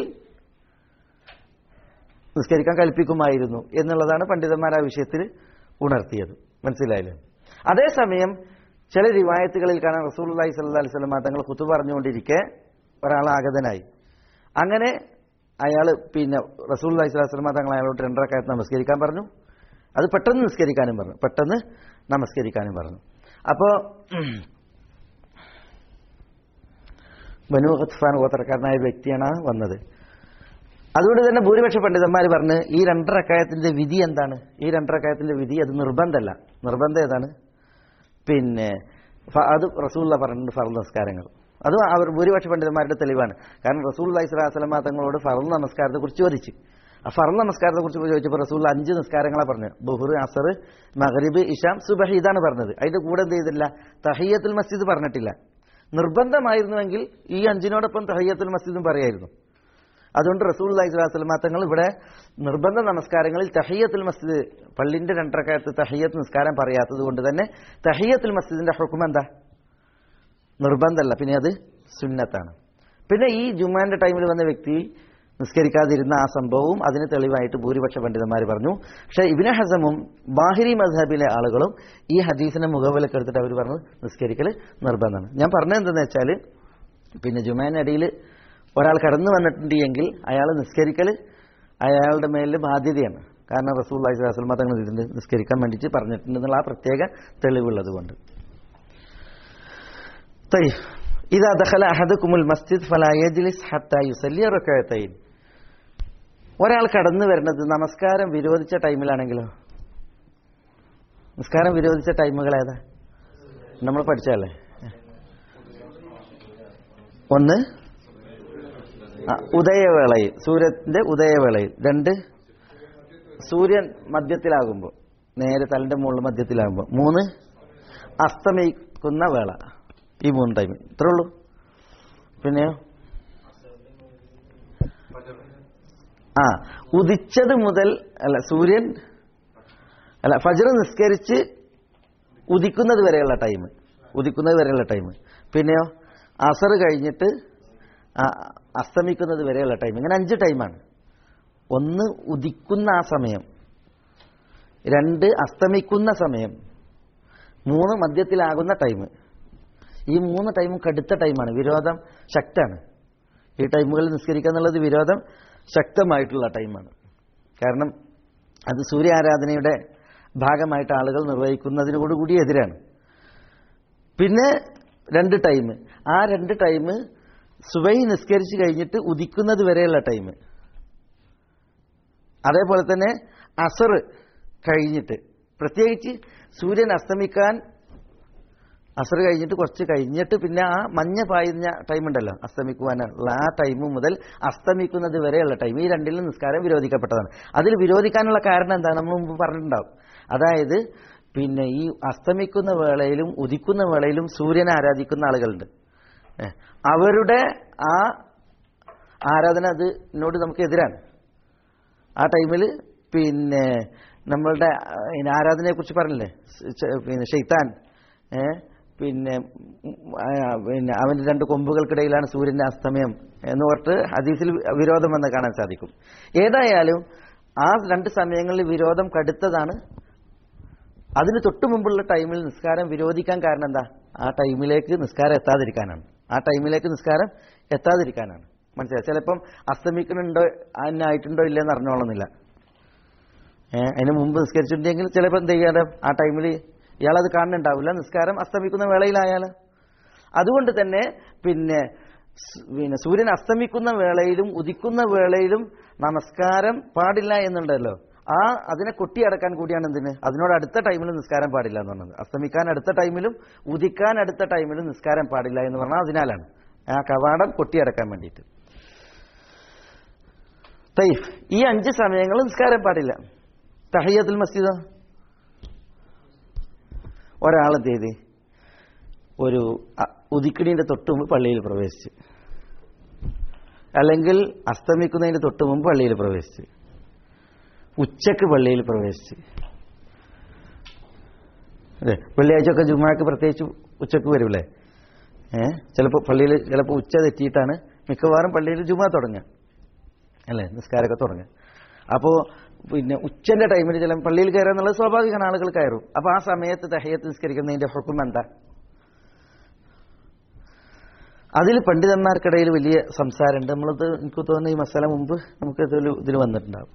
നിസ്കരിക്കാൻ കൽപ്പിക്കുമായിരുന്നു എന്നുള്ളതാണ് പണ്ഡിതന്മാർ ആ വിഷയത്തിൽ ഉണർത്തിയത് മനസ്സിലായില്ലേ അതേസമയം ചില റിവായത്തുകളിൽ കാണാൻ റസൂൽ അലൈഹി സ്വല്ലാ അലൈഹി സ്വലമ തങ്ങൾ കുത്തു പറഞ്ഞുകൊണ്ടിരിക്കെ ഒരാൾ ആഗതനായി അങ്ങനെ അയാൾ പിന്നെ റസൂൽ അലൈഹി സ്വലാഹു സ്വലമ തങ്ങൾ അയാളോട് രണ്ടരക്കാലത്ത് നമസ്കരിക്കാൻ പറഞ്ഞു അത് പെട്ടെന്ന് നിസ്കരിക്കാനും പറഞ്ഞു പെട്ടെന്ന് നമസ്കരിക്കാനും പറഞ്ഞു അപ്പോൾ ബനു ഖത്ഫാൻ ഗോത്രക്കാരനായ ഒരു വ്യക്തിയാണ് ആ വന്നത് അതുകൊണ്ട് തന്നെ ഭൂരിപക്ഷ പണ്ഡിതന്മാർ പറഞ്ഞ് ഈ രണ്ടരക്കായത്തിന്റെ വിധി എന്താണ് ഈ രണ്ടരക്കായത്തിന്റെ വിധി അത് നിർബന്ധമല്ല നിർബന്ധം ഏതാണ് പിന്നെ ഫ- അത് റസൂല്ല പറഞ്ഞിട്ടുണ്ട് ഫറൽ നമസ്കാരങ്ങൾ അത് അവർ ഭൂരിപക്ഷ പണ്ഡിതന്മാരുടെ തെളിവാണ് കാരണം റസൂൽ അലൈഹി സ്വലാസ്ലമ തങ്ങളോട് ഫറൽ നമസ്കാരത്തെ കുറിച്ച് ചോദിച്ചു ആ ഫറൽ നമസ്കാരത്തെ കുറിച്ച് ചോദിച്ചപ്പോൾ റസൂൽ അഞ്ച് നിസ്കാരങ്ങളാണ് പറഞ്ഞത് ബുഹുർ അസർ മഗ്രിബ് ഇഷാം സുബഹി ഇതാണ് പറഞ്ഞത് അതിന്റെ കൂടെ എന്ത് ചെയ്തില്ല തഹിയത്തുൽ മസ്ജിദ് പറഞ്ഞിട്ടില്ല നിർബന്ധമായിരുന്നുവെങ്കിൽ ഈ അഞ്ചിനോടൊപ്പം തഹിയത്തുൽ മസ്ജിദും പറയായിരുന്നു അതുകൊണ്ട് റസൂൽ അലൈഹി സ്വലാസ്ലമ തങ്ങൾ ഇവിടെ നിർബന്ധ നമസ്കാരങ്ങളിൽ തഹിയത്തുൽ മസ്ജിദ് പള്ളിന്റെ രണ്ടരക്കാലത്ത് തഹിയത്ത് നിസ്കാരം പറയാത്തത് കൊണ്ട് തന്നെ തഹിയത്തുൽ മസ്ജിദിന്റെ ഹുക്കും എന്താ നിർബന്ധമല്ല പിന്നെ അത് സുന്നത്താണ് പിന്നെ ഈ ജുമാന്റെ ടൈമിൽ വന്ന വ്യക്തി നിസ്കരിക്കാതിരുന്ന ആ സംഭവവും അതിന് തെളിവായിട്ട് ഭൂരിപക്ഷ പണ്ഡിതന്മാർ പറഞ്ഞു പക്ഷേ ഇബിന് ഹസമും ബാഹിരി മദ്ഹബിലെ ആളുകളും ഈ ഹദീസിനെ മുഖവിലക്കെടുത്തിട്ട് അവർ പറഞ്ഞു നിസ്കരിക്കൽ നിർബന്ധമാണ് ഞാൻ പറഞ്ഞത് എന്തെന്ന് വെച്ചാൽ പിന്നെ ജുമാനടിയിൽ ഒരാൾ കടന്നു വന്നിട്ടുണ്ട് എങ്കിൽ അയാൾ നിസ്കരിക്കൽ അയാളുടെ മേലിൽ ബാധ്യതയാണ് കാരണം റസൂൽ അലൈഹി വസല്ലം തങ്ങൾ ഇതിന്റെ നിസ്കരിക്കാൻ വേണ്ടിയിട്ട് പറഞ്ഞിട്ടുണ്ട് എന്നുള്ള ആ പ്രത്യേക തെളിവുള്ളത് കൊണ്ട് طيب إذا دخل أحدكم المسجد فلا يجلس حتى يصلي ركعتين ഒരാൾ കടന്നു വരുന്നത് നമസ്കാരം വിരോധിച്ച ടൈമിലാണെങ്കിലോ നിസ്കാരം വിരോധിച്ച ടൈമുകൾ ഏതാ നമ്മൾ പഠിച്ചല്ലേ ഒന്ന് ആ, ഉദയവേളയിൽ സൂര്യന്റെ ഉദയവേളയിൽ രണ്ട് സൂര്യൻ മധ്യത്തിലാകുമ്പോൾ നേരെ തലന്റെ മുകളിൽ മധ്യത്തിലാകുമ്പോൾ മൂന്ന് അസ്തമിക്കുന്ന വേള ഈ മൂന്ന് ടൈം ഇത്രേ ഉള്ളൂ പിന്നെയോ ആ ഉദിച്ചത് മുതൽ അല്ല സൂര്യൻ അല്ല ഫജർ നിസ്കരിച്ച് ഉദിക്കുന്നത് വരെയുള്ള ടൈം ഉദിക്കുന്നത് വരെയുള്ള ടൈം പിന്നെയോ അസർ കഴിഞ്ഞിട്ട് ആ, അസ്തമിക്കുന്നത് വരെയുള്ള ടൈം ഇങ്ങനെ അഞ്ച് ടൈമാണ് ഒന്ന് ഉദിക്കുന്ന ആ സമയം രണ്ട് അസ്തമിക്കുന്ന സമയം മൂന്ന് മധ്യത്തിലാകുന്ന ടൈം ഈ മൂന്ന് ടൈമും കടുത്ത ടൈമാണ് വിരോധം ശക്തമാണ് ഈ ടൈമുകളിൽ നിസ്കരിക്കുക എന്നുള്ളത് വിരോധം ശക്തമായിട്ടുള്ള ടൈമാണ് കാരണം അത് സൂര്യ ആരാധനയുടെ ഭാഗമായിട്ട് ആളുകൾ നിർവഹിക്കുന്നതിനോടുകൂടി എതിരാണ് പിന്നെ രണ്ട് ടൈം ആ രണ്ട് ടൈം സുബൈ നിസ്കരിച്ച് കഴിഞ്ഞിട്ട് ഉദിക്കുന്നത് വരെയുള്ള ടൈം അതേപോലെ തന്നെ അസർ കഴിഞ്ഞിട്ട് പ്രത്യേകിച്ച് സൂര്യൻ അസ്തമിക്കാൻ അസർ കഴിഞ്ഞിട്ട് കുറച്ച് കഴിഞ്ഞിട്ട് പിന്നെ ആ മഞ്ഞ പായുന്ന ടൈം ഉണ്ടല്ലോ അസ്തമിക്കുവാനുള്ള ആ ടൈം മുതൽ അസ്തമിക്കുന്നത് വരെയുള്ള ടൈം ഈ രണ്ടിലും നിസ്കാരം വിരോധിക്കപ്പെട്ടതാണ് അതിൽ വിരോധിക്കാനുള്ള കാരണം എന്താണ് നമ്മൾ മുമ്പ് പറഞ്ഞിട്ടുണ്ടാവും അതായത് പിന്നെ ഈ അസ്തമിക്കുന്ന വേളയിലും ഉദിക്കുന്ന വേളയിലും സൂര്യനെ ആരാധിക്കുന്ന ആളുകളുണ്ട് ഏ, അവരുടെ ആ ആരാധന അതിനോട് നമുക്ക് എതിരാണ് ആ ടൈമിൽ പിന്നെ നമ്മളുടെ ആ, പിന്നെ ആരാധനയെ കുറിച്ച് പറഞ്ഞില്ലേ സ് ച- പിന്നെ ഷെയ്ത്താൻ ഏ, പിന്നെ ഉം, ആ, പിന്നെ അവന്റെ രണ്ട് കൊമ്പുകൾക്കിടയിലാണ് സൂര്യന്റെ അസ്തമയം എന്ന് പറഞ്ഞിട്ട് ഹദീസിൽ വിരോധം എന്ന് കാണാൻ സാധിക്കും ഏതായാലും ആ രണ്ട് സമയങ്ങളിൽ വിരോധം കടുത്തതാണ് അതിന് തൊട്ടു മുമ്പുള്ള ടൈമിൽ നിസ്കാരം വിരോധിക്കാൻ കാരണം എന്താ ആ ടൈമിലേക്ക് നിസ്കാരം എത്താതിരിക്കാനാണ് ആ ടൈമിലേക്ക് നിസ്കാരം എത്താതിരിക്കാനാണ് മനസ്സിലായി ചിലപ്പം അസ്തമിക്കുന്നുണ്ടോ അതിനായിട്ടുണ്ടോ ഇല്ലെന്ന് അറിഞ്ഞോളുന്നില്ല ഏഹ് അതിന് മുമ്പ് നിസ്കരിച്ചിട്ടുണ്ടെങ്കിൽ ചിലപ്പോൾ എന്ത് ചെയ്യാറ് ആ ടൈമിൽ ഇയാളത് കാണുന്നുണ്ടാവില്ല നിസ്കാരം അസ്തമിക്കുന്ന വേളയിലായാൽ അതുകൊണ്ട് തന്നെ പിന്നെ സ്- പിന്നെ സൂര്യൻ അസ്തമിക്കുന്ന വേളയിലും ഉദിക്കുന്ന വേളയിലും നമസ്കാരം പാടില്ല എന്നുണ്ടല്ലോ ആ അതിനെ കൊട്ടിയടക്കാൻ കൂടിയാണ് എന്തിന് അതിനോട് അടുത്ത ടൈമിൽ നിസ്കാരം പാടില്ല എന്ന് പറഞ്ഞത് അസ്തമിക്കാൻ അടുത്ത ടൈമിലും ഉദിക്കാൻ അടുത്ത ടൈമിലും നിസ്കാരം പാടില്ല എന്ന് പറഞ്ഞാൽ അതിനാലാണ് ആ കവാടം കൊട്ടിയടക്കാൻ വേണ്ടിയിട്ട് തൈഫ് ഈ അഞ്ച് സമയങ്ങൾ നിസ്കാരം പാടില്ല തഹയ്യത്തുൽ മസ്ജിദോ ഒരാളെന്ത് ചെയ്ത് ഒരു അ- ഉദിക്കണീന്റെ തൊട്ട് മുമ്പ് പള്ളിയിൽ പ്രവേശിച്ച് അല്ലെങ്കിൽ അസ്തമിക്കുന്നതിന്റെ തൊട്ട് മുമ്പ് പള്ളിയിൽ പ്രവേശിച്ച് ഉച്ചക്ക് പള്ളിയിൽ പ്രവേശിച്ച് അതെ വെള്ളിയാഴ്ച ഒക്കെ ജുമാക്ക് പ്രത്യേകിച്ച് ഉച്ചക്ക് വരില്ലേ ഏഹ് ചിലപ്പോൾ പള്ളിയിൽ ചിലപ്പോൾ ഉച്ച തെറ്റിയിട്ടാണ് മിക്കവാറും പള്ളിയിൽ ജുമാ തുടങ്ങുക അല്ലേ നിസ്കാരമൊക്കെ തുടങ്ങുക അപ്പോൾ പിന്നെ ഉച്ചന്റെ ടൈമിൽ ചില പള്ളിയിൽ കയറുക എന്നുള്ളത് സ്വാഭാവികമാണ് ആളുകൾ കയറും അപ്പോൾ ആ സമയത്ത് തഹയ്യത്ത് നിസ്കരിക്കുന്നതിന്റെ ഹുക്കും എന്താ അതിൽ പണ്ഡിതന്മാർക്കിടയിൽ വലിയ സംസാരമുണ്ട് നമ്മളത് എനിക്ക് തോന്നുന്നു ഈ മസാല മുമ്പ് നമുക്ക് ഇതിൽ ഇതിൽ വന്നിട്ടുണ്ടാവും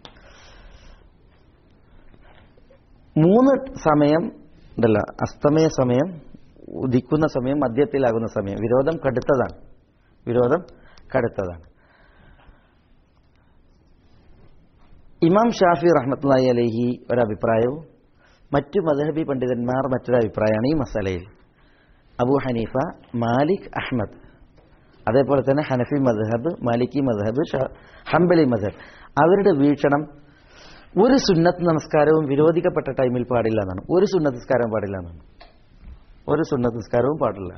മൂന്ന് സമയം ഉണ്ടല്ലോ അസ്തമയ സമയം ഉദിക്കുന്ന സമയം മധ്യത്തിലാകുന്ന സമയം വിരോധം കടുത്തതാണ് വിരോധം കടുത്തതാണ് ഇമാം ഷാഫി റഹ്മത്തുള്ളാഹി അലൈഹി ഒരഭിപ്രായവും മറ്റു മദഹബി പണ്ഡിതന്മാർ മറ്റൊരു അഭിപ്രായമാണ് ഈ മസലയിൽ അബു ഹനീഫ മാലിക് അഹ്മദ് അതേപോലെ തന്നെ ഹനഫി മദ്ഹബ് മാലിക്കി മദ്ഹബ് ഷ- ഹംബലി മദ്ഹബ് അവരുടെ വീക്ഷണം ഒരു സുന്നത്ത് നമസ്കാരവും വിരോധിക്കപ്പെട്ട ടൈമിൽ പാടില്ല എന്നാണ് ഒരു സുന്നത്ത് നിസ്കാരവും പാടില്ല എന്നാണ് ഒരു സുന്നത്ത് നിസ്കാരവും പാടില്ല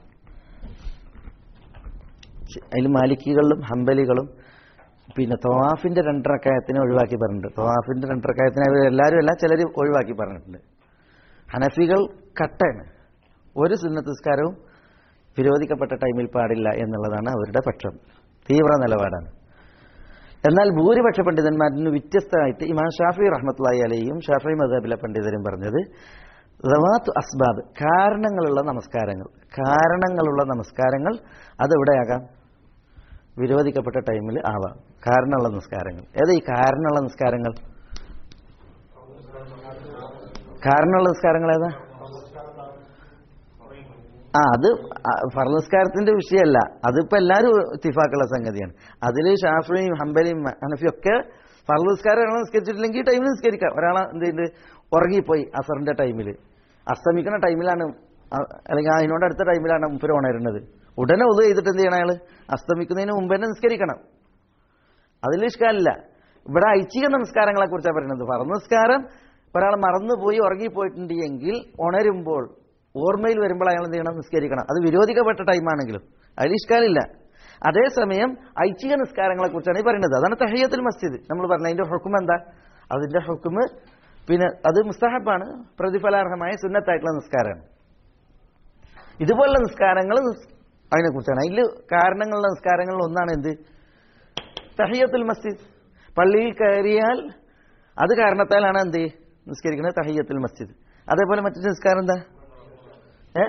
അതിൽ മാലിക്കികളിലും ഹംബലികളും പിന്നെ തവാഫിന്റെ രണ്ടരക്കായത്തിനെ ഒഴിവാക്കി പറഞ്ഞിട്ടുണ്ട് തവാഫിന്റെ രണ്ടരക്കായത്തിനെ അവർ എല്ലാവരും അല്ല ചിലർ ഒഴിവാക്കി പറഞ്ഞിട്ടുണ്ട് ഹനഫികൾ കട്ടാണ് ഒരു സുന്നത്ത് നിസ്കാരവും വിരോധിക്കപ്പെട്ട ടൈമിൽ പാടില്ല എന്നുള്ളതാണ് അവരുടെ പക്ഷം തീവ്ര നിലപാടാണ് എന്നാൽ ഭൂരിപക്ഷ പണ്ഡിതന്മാരിൽ നിന്ന് വ്യത്യസ്തമായിട്ട് ഇമാം ഷാഫി റഹ്മത്തുള്ളാഹി അലയും ഷാഫി മദബിലെ പണ്ഡിതരും പറഞ്ഞത് റവാത്ത് അസ്ബാബ് കാരണങ്ങളുള്ള നമസ്കാരങ്ങൾ കാരണങ്ങളുള്ള നമസ്കാരങ്ങൾ അതെവിടെയാകാം വിരോധിക്കപ്പെട്ട ടൈമിൽ ആവാം കാരണമുള്ള നിസ്കാരങ്ങൾ ഏതാ ഈ കാരണമുള്ള നിസ്കാരങ്ങൾ കാരണമുള്ള നിസ്കാരങ്ങൾ ഏതാ ആ അത് ഫർദ് നിസ്കാരത്തിന്റെ വിഷയമല്ല അതിപ്പോ എല്ലാവരും തിഫാക്കുള്ള സംഗതിയാണ് അതിൽ ഷാഫിയും ഹംബലിയും ഹനഫിയും ഒക്കെ ഫർദ് നിസ്കാരം ഒരാളെ നിസ്കരിച്ചിട്ടില്ലെങ്കിൽ ടൈമിൽ നിസ്കരിക്കാം ഒരാളെ എന്ത് ചെയ്യുന്നുണ്ട് ഉറങ്ങിപ്പോയി അസറിന്റെ ടൈമിൽ അസ്തമിക്കുന്ന ടൈമിലാണ് ആ- അല്ലെങ്കിൽ അതിനോട് അടുത്ത ടൈമിലാണ് മുപ്പര് ഉണരുന്നത് ഉടനെ ഉദയ ചെയ്തിട്ട് എന്ത് ചെയ്യണം അയാൾ അസ്തമിക്കുന്നതിന് മുമ്പ് തന്നെ നിസ്കരിക്കണം അതിൽ ഇഷ്കാലില്ല ഇവിടെ ഐച്ഛിക നമസ്കാരങ്ങളെ കുറിച്ചാണ് പറയുന്നത് ഫർദ് നിസ്കാരം ഒരാൾ മറന്നുപോയി ഉറങ്ങിപ്പോയിട്ടുണ്ട് എങ്കിൽ ഉണരുമ്പോൾ ഓർമ്മയിൽ വരുമ്പോൾ അയാൾ എന്ത് ചെയ്യണം നിസ്കരിക്കണം അത് വിരോധിക്കപ്പെട്ട ടൈമാണെങ്കിലും അതിൽ ഇഷ്കാലില്ല അതേസമയം ഐച്ഛിക നിസ്കാരങ്ങളെ കുറിച്ചാണ് ഈ പറയുന്നത് അതാണ് തഹയ്യത്തുൽ മസ്ജിദ് നമ്മൾ പറഞ്ഞ അതിന്റെ ഹുക്കും എന്താ അതിന്റെ ഹുക്കും പിന്നെ അത് മുസ്തഹബാണ് പ്രതിഫലാർഹമായ സുന്നത്തായിട്ടുള്ള നിസ്കാരമാണ് ഇതുപോലുള്ള നിസ്കാരങ്ങൾ അതിനെ കുറിച്ചാണ് അതിൽ കാരണങ്ങളുള്ള നിസ്കാരങ്ങളിൽ ഒന്നാണ് എന്ത് തഹയ്യത്തുൽ മസ്ജിദ് പള്ളിയിൽ കയറിയാൽ അത് കാരണത്താലാണ് എന്ത് നിസ്കരിക്കുന്നത് തഹയ്യത്തുൽ മസ്ജിദ് അതേപോലെ മറ്റൊരു നിസ്കാരം എന്താ ഏ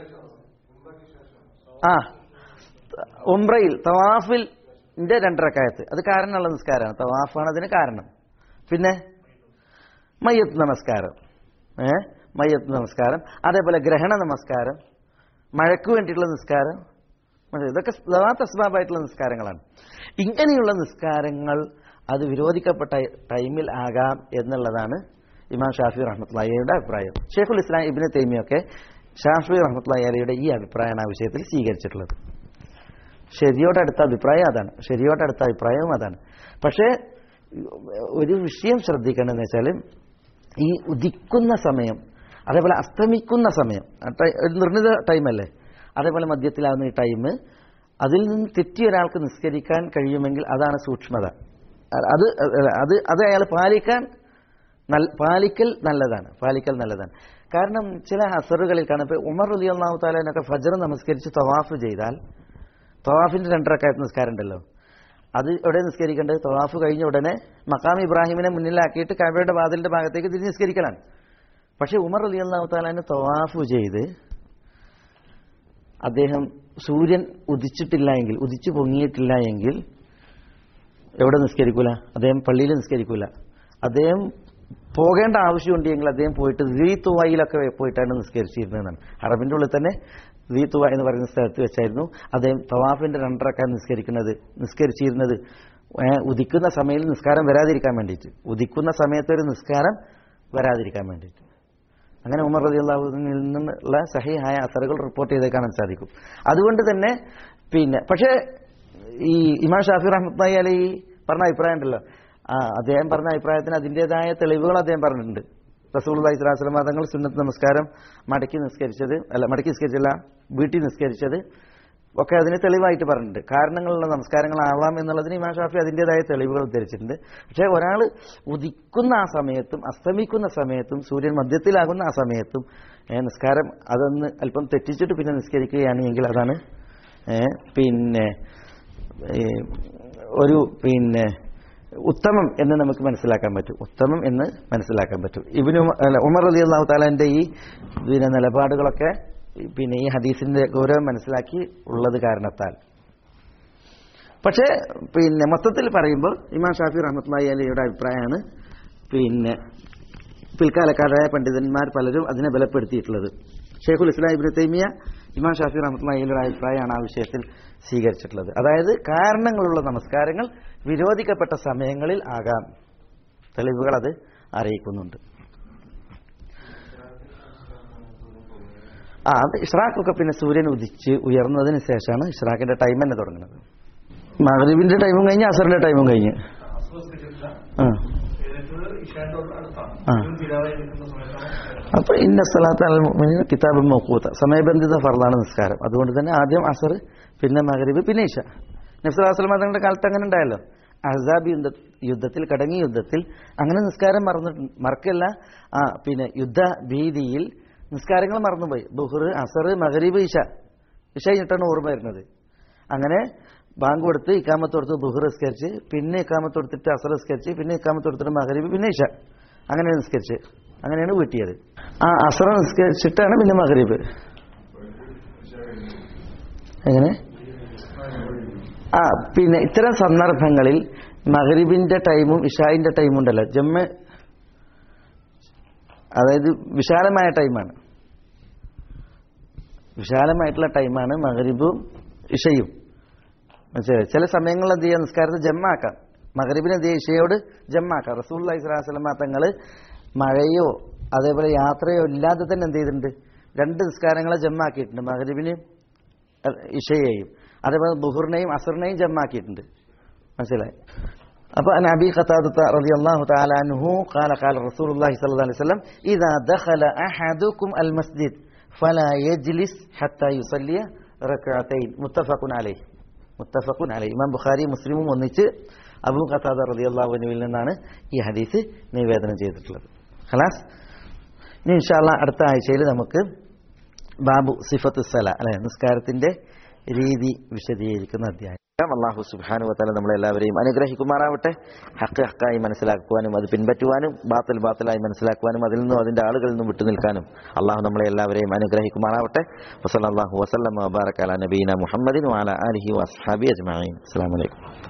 ആ ഉംറയിൽ തവാഫിൽ രണ്ടരക്കായത്ത് അത് കാരണമുള്ള നിസ്കാരമാണ് തവാഫാണ് അതിന് കാരണം പിന്നെ മയ്യത്ത് നമസ്കാരം ഏ മയ്യത്ത് നമസ്കാരം അതേപോലെ ഗ്രഹണ നമസ്കാരം മഴയ്ക്ക് വേണ്ടിയിട്ടുള്ള നിസ്കാരം മനസ്സിലായോ? ഇതൊക്കെ ലവാത്ത് അസ്ബാബായിട്ടുള്ള നിസ്കാരങ്ങളാണ് ഇങ്ങനെയുള്ള നിസ്കാരങ്ങൾ അത് വിരോധിക്കപ്പെട്ട ടൈമിൽ ആകാം എന്നുള്ളതാണ് ഇമാം ഷാഫി റഹ്മത്തുള്ളയുടെ അഭിപ്രായം ഷെയ്ഖുൽ ഇസ്ലാം ഇബിന് തൈമിയൊക്കെ ഷാഫി റഹ്മത്തുള്ളയുടെ ഈ അഭിപ്രായമാണ് ആ വിഷയത്തിൽ സ്വീകരിച്ചിട്ടുള്ളത് ശരിയോടടുത്ത അഭിപ്രായം അതാണ് ശരിയോടടുത്ത അഭിപ്രായവും അതാണ് പക്ഷേ ഒരു വിഷയം ശ്രദ്ധിക്കേണ്ടതെന്ന് വെച്ചാൽ ഈ ഉദിക്കുന്ന സമയം അതേപോലെ അസ്തമിക്കുന്ന സമയം ആ ടൈ- ഒരു നിർണിത ടൈമല്ലേ അതേപോലെ മധ്യത്തിലാവുന്ന ഈ ടൈം അതിൽ നിന്ന് തെറ്റി ഒരാൾക്ക് നിസ്കരിക്കാൻ കഴിയുമെങ്കിൽ അതാണ് സൂക്ഷ്മത അത് അത് അത് അയാൾ പാലിക്കാൻ നൽ- പാലിക്കൽ നല്ലതാണ് പാലിക്കൽ നല്ലതാണ് കാരണം ചില ഹസറുകളിൽ കാണാം ഇപ്പോൾ ഉമർ അലി അള്ളാഹു താലൊക്കെ ഫജർ നമസ്കരിച്ച് തവാഫ് ചെയ്താൽ തവാഫിന്റെ രണ്ടരക്കായത്ത് നിസ്കാരം ഉണ്ടല്ലോ അത് എവിടെ നിസ്കരിക്കേണ്ടത് തവാഫ് കഴിഞ്ഞ ഉടനെ മക്കാം ഇബ്രാഹിമിനെ മുന്നിലാക്കിയിട്ട് കബയുടെ വാതിലിന്റെ ഭാഗത്തേക്ക് തിരിഞ്ഞ് നിസ്കരിക്കലാണ് പക്ഷെ ഉമർ അലി അള്ളാഹു താലാന് തവാഫ് ചെയ്ത് അദ്ദേഹം സൂര്യൻ ഉദിച്ചിട്ടില്ല എങ്കിൽ ഉദിച്ചു പൊങ്ങിയിട്ടില്ല എങ്കിൽ എവിടെ നിസ്കരിക്കൂല അദ്ദേഹം പള്ളിയിൽ നിസ്കരിക്കൂല അദ്ദേഹം പോകേണ്ട ആവശ്യമുണ്ട് എങ്കിൽ അദ്ദേഹം പോയിട്ട് റീത്തുവായിലൊക്കെ പോയിട്ടാണ് നിസ്കരിച്ചിരുന്നതെന്നാണ് അറബിന്റെ ഉള്ളിൽ തന്നെ റീത്തുവ എന്ന് പറയുന്ന സ്ഥലത്ത് വെച്ചായിരുന്നു അദ്ദേഹം തവാഫിന്റെ രണ്ടരക്കാൻ നിസ്കരിക്കുന്നത് നിസ്കരിച്ചിരുന്നത് ഏ, ഉദിക്കുന്ന സമയത്ത് നിസ്കാരം വരാതിരിക്കാൻ വേണ്ടിയിട്ട് ഉദിക്കുന്ന സമയത്ത് ഒരു നിസ്കാരം വരാതിരിക്കാൻ വേണ്ടിയിട്ട് അങ്ങനെ ഉമർ റതി അള്ളാഹുവിൽ നിന്നുള്ള സഹിഹായ അസറുകൾ റിപ്പോർട്ട് ചെയ്തേ കാണാൻ സാധിക്കും അതുകൊണ്ട് തന്നെ പിന്നെ പക്ഷേ ഈ ഇമാം ഷാഫി റഹ്മത്തായി അലി പറഞ്ഞ അഭിപ്രായം ഉണ്ടല്ലോ ആ അദ്ദേഹം പറഞ്ഞ അഭിപ്രായത്തിന് അതിൻ്റെതായ തെളിവുകൾ അദ്ദേഹം പറഞ്ഞിട്ടുണ്ട് റസൂൽ ഇസ്ലാസ്ലം മതങ്ങൾ സുന്നത്ത് നമസ്കാരം മടക്കി നിസ്കരിച്ചത് അല്ല മടക്കി നിസ്കരിച്ചല്ല വീട്ടിൽ നിസ്കരിച്ചത് ഒക്കെ അതിന് തെളിവായിട്ട് പറഞ്ഞിട്ടുണ്ട് കാരണങ്ങളുള്ള നമസ്കാരങ്ങളാവാം എന്നുള്ളതിന് ഇമാം ഷാഫി അതിൻ്റെതായ തെളിവുകൾ ഉദ്ധരിച്ചിട്ടുണ്ട് പക്ഷേ ഒരാൾ ഉദിക്കുന്ന ആ സമയത്തും അസ്തമിക്കുന്ന സമയത്തും സൂര്യൻ മധ്യത്തിലാകുന്ന ആ സമയത്തും ഏ, നിസ്കാരം അതൊന്ന് അല്പം തെറ്റിച്ചിട്ട് പിന്നെ നിസ്കരിക്കുകയാണെങ്കിൽ അതാണ് ഏ, പിന്നെ ഏ, ഒരു പിന്നെ ഉത്തമം എന്ന് നമുക്ക് മനസ്സിലാക്കാൻ പറ്റും ഉത്തമം എന്ന് മനസ്സിലാക്കാൻ പറ്റും ഇവന് ഉമർ അലി അള്ളാഹു താലാന്റെ ഈ പിന്നെ നിലപാടുകളൊക്കെ പിന്നെ ഈ ഹദീസിന്റെ ഗൗരവം മനസ്സിലാക്കി ഉള്ളത് കാരണത്താൽ പക്ഷേ പിന്നെ മൊത്തത്തിൽ പറയുമ്പോൾ ഇമാം ഷാഫി റഹ്മത്ത്ലാഹി അലിയുടെ അഭിപ്രായമാണ് പിന്നെ പിൽക്കാലക്കാരായ പണ്ഡിതന്മാർ പലരും അതിനെ ബലപ്പെടുത്തിയിട്ടുള്ളത് ഷെയ്ഖുൽ ഇസ്ലാം ഇബ്നു തൈമിയ ഇമാം ഷാഫി റഹ്മത്ത്ലാഹി അലിയുടെ അഭിപ്രായമാണ് ആ വിഷയത്തിൽ സ്വീകരിച്ചിട്ടുള്ളത് അതായത് കാരണങ്ങളുള്ള നമസ്കാരങ്ങൾ വിരോധിക്കപ്പെട്ട സമയങ്ങളിൽ ആകാം തെളിവുകൾ അത് അറിയിക്കുന്നുണ്ട് ആ അത് ഇഷ്റാഖൊക്കെ പിന്നെ സൂര്യൻ ഉദിച്ച് ഉയർന്നതിന് ശേഷമാണ് ഇഷ്റാഖിന്റെ ടൈം തന്നെ തുടങ്ങുന്നത് മഗ്രിബിന്റെ ടൈമും കഴിഞ്ഞ് അസറിന്റെ ടൈമും കഴിഞ്ഞ് ആ ആ അപ്പൊ ഇന്ന സ്ഥലത്ത് അൽ മുഅ്മിനീന കിതാബ് മൗഖൂത്ത സമയബന്ധിത ഫർദാണ് നിസ്കാരം അതുകൊണ്ട് തന്നെ ആദ്യം അസർ പിന്നെ മഗ്രിബ് പിന്നെ ഇഷ നബ്സുല്ലാസ്ലം തങ്ങളുടെ കാലത്ത് അങ്ങനെ ഉണ്ടായല്ലോ അഹ്സാബ് യുദ്ധ യുദ്ധത്തിൽ കടങ്ങി യുദ്ധത്തിൽ അങ്ങനെ നിസ്കാരം മറന്നിട്ട് മറക്കല്ല ആ പിന്നെ യുദ്ധ ഭീതിയിൽ നിസ്കാരങ്ങൾ മറന്നുപോയി ബുഹർ അസർ മഗ്രിബ് ഇഷ ഇഷ കഴിഞ്ഞിട്ടാണ് ഓർമ്മ വരുന്നത് അങ്ങനെ ബാങ്ക് കൊടുത്ത് ഇക്കാമത്ത് കൊടുത്ത് ബുഹർ നിസ്കരിച്ച് പിന്നെ ഇക്കാമത്ത് കൊടുത്തിട്ട് അസർ നിസ്കരിച്ച് പിന്നെ ഇക്കാമത്ത് കൊടുത്തിട്ട് മഗ്രിബ് പിന്നെ ഇഷ അങ്ങനെ നിസ്കരിച്ച് അങ്ങനെയാണ് വീട്ടിയത് ആ അസറ നിസ്കരിച്ചിട്ടാണ് പിന്നെ മഗ്രിബ് എങ്ങനെ ആ പിന്നെ ഇത്തരം സന്ദർഭങ്ങളിൽ മഗ്രിബിന്റെ ടൈമും ഇഷായിന്റെ ടൈമും ഉണ്ടല്ലോ ജമ്മ അതായത് വിശാലമായ ടൈമാണ് വിശാലമായിട്ടുള്ള ടൈമാണ് മഗ്രിബും ഇഷയും മനസ്സിലായി ചില സമയങ്ങളിൽ എന്ത് ചെയ്യാം നിസ്കാരത്തെ ജമ്മാക്കാം മഗ്രിബിനെ എന്ത് ചെയ്യാം ഇഷയോട് ജമ്മാക്കാം റസൂൽ ഇസ്ലാസ്ലമ തങ്ങൾ മഴയോ അതേപോലെ യാത്രയോ ഇല്ലാതെ തന്നെ എന്ത് ചെയ്തിട്ടുണ്ട് രണ്ട് നിസ്കാരങ്ങളെ ജമ്മാക്കിയിട്ടുണ്ട് മഗ്രിബിനെയും അഹ് ഇഷയെയും അതേപോലെ ബുഹറിനെയും അസറിനെയും ജമ്മാക്കിയിട്ടുണ്ട് മനസ്സിലായി അപ്പൊ عن ابي قتاده رضي الله تعالى عنه قال قال رسول الله صلى الله عليه وسلم اذا دخل احدكم المسجد فلا يجلس حتى يصلي ركعتين متفق عليه متفق عليه ഇമാം ബുഖാരി മുസ്ലിമും ഒന്നിച്ച് അബൂ ഖത്താദ റളിയല്ലാഹു അൻഹുവിൽ നിന്നാണ് ഈ ഹദീസ് നിവേദനം ചെയ്തിട്ടുള്ളത് ഖലാസ് ഇനി ഇൻഷാല്ല അടുത്ത ആഴ്ചയിൽ നമുക്ക് ബാബു സിഫത്ത് സല അല്ലെ നിസ്കാരത്തിന്റെ രീതി വിശദീകരിക്കുന്ന അധ്യായം അള്ളാഹു സുബാനു വത്താല നമ്മളെല്ലാവരെയും അനുഗ്രഹിക്കുമാറാവട്ടെ ഹക്ക് ഹക്കായി മനസ്സിലാക്കുവാനും അത് പിൻപറ്റുവാനും ബാത്തൽ ബാത്തലായി മനസ്സിലാക്കുവാനും അതിൽ നിന്നും അതിന്റെ ആളുകളിൽ നിന്നും വിട്ടുനിൽക്കാനും അള്ളാഹു നമ്മളെ എല്ലാവരെയും അനുഗ്രഹിക്കുമാറാവട്ടെ വസല്ലാഹു വസ്ലം വബാറക്കാല നബീന മുഹമ്മദിൻ വാല അലഹി വസ്ഹാബി അജ്മാൻ അസ്സാം വലൈക്കും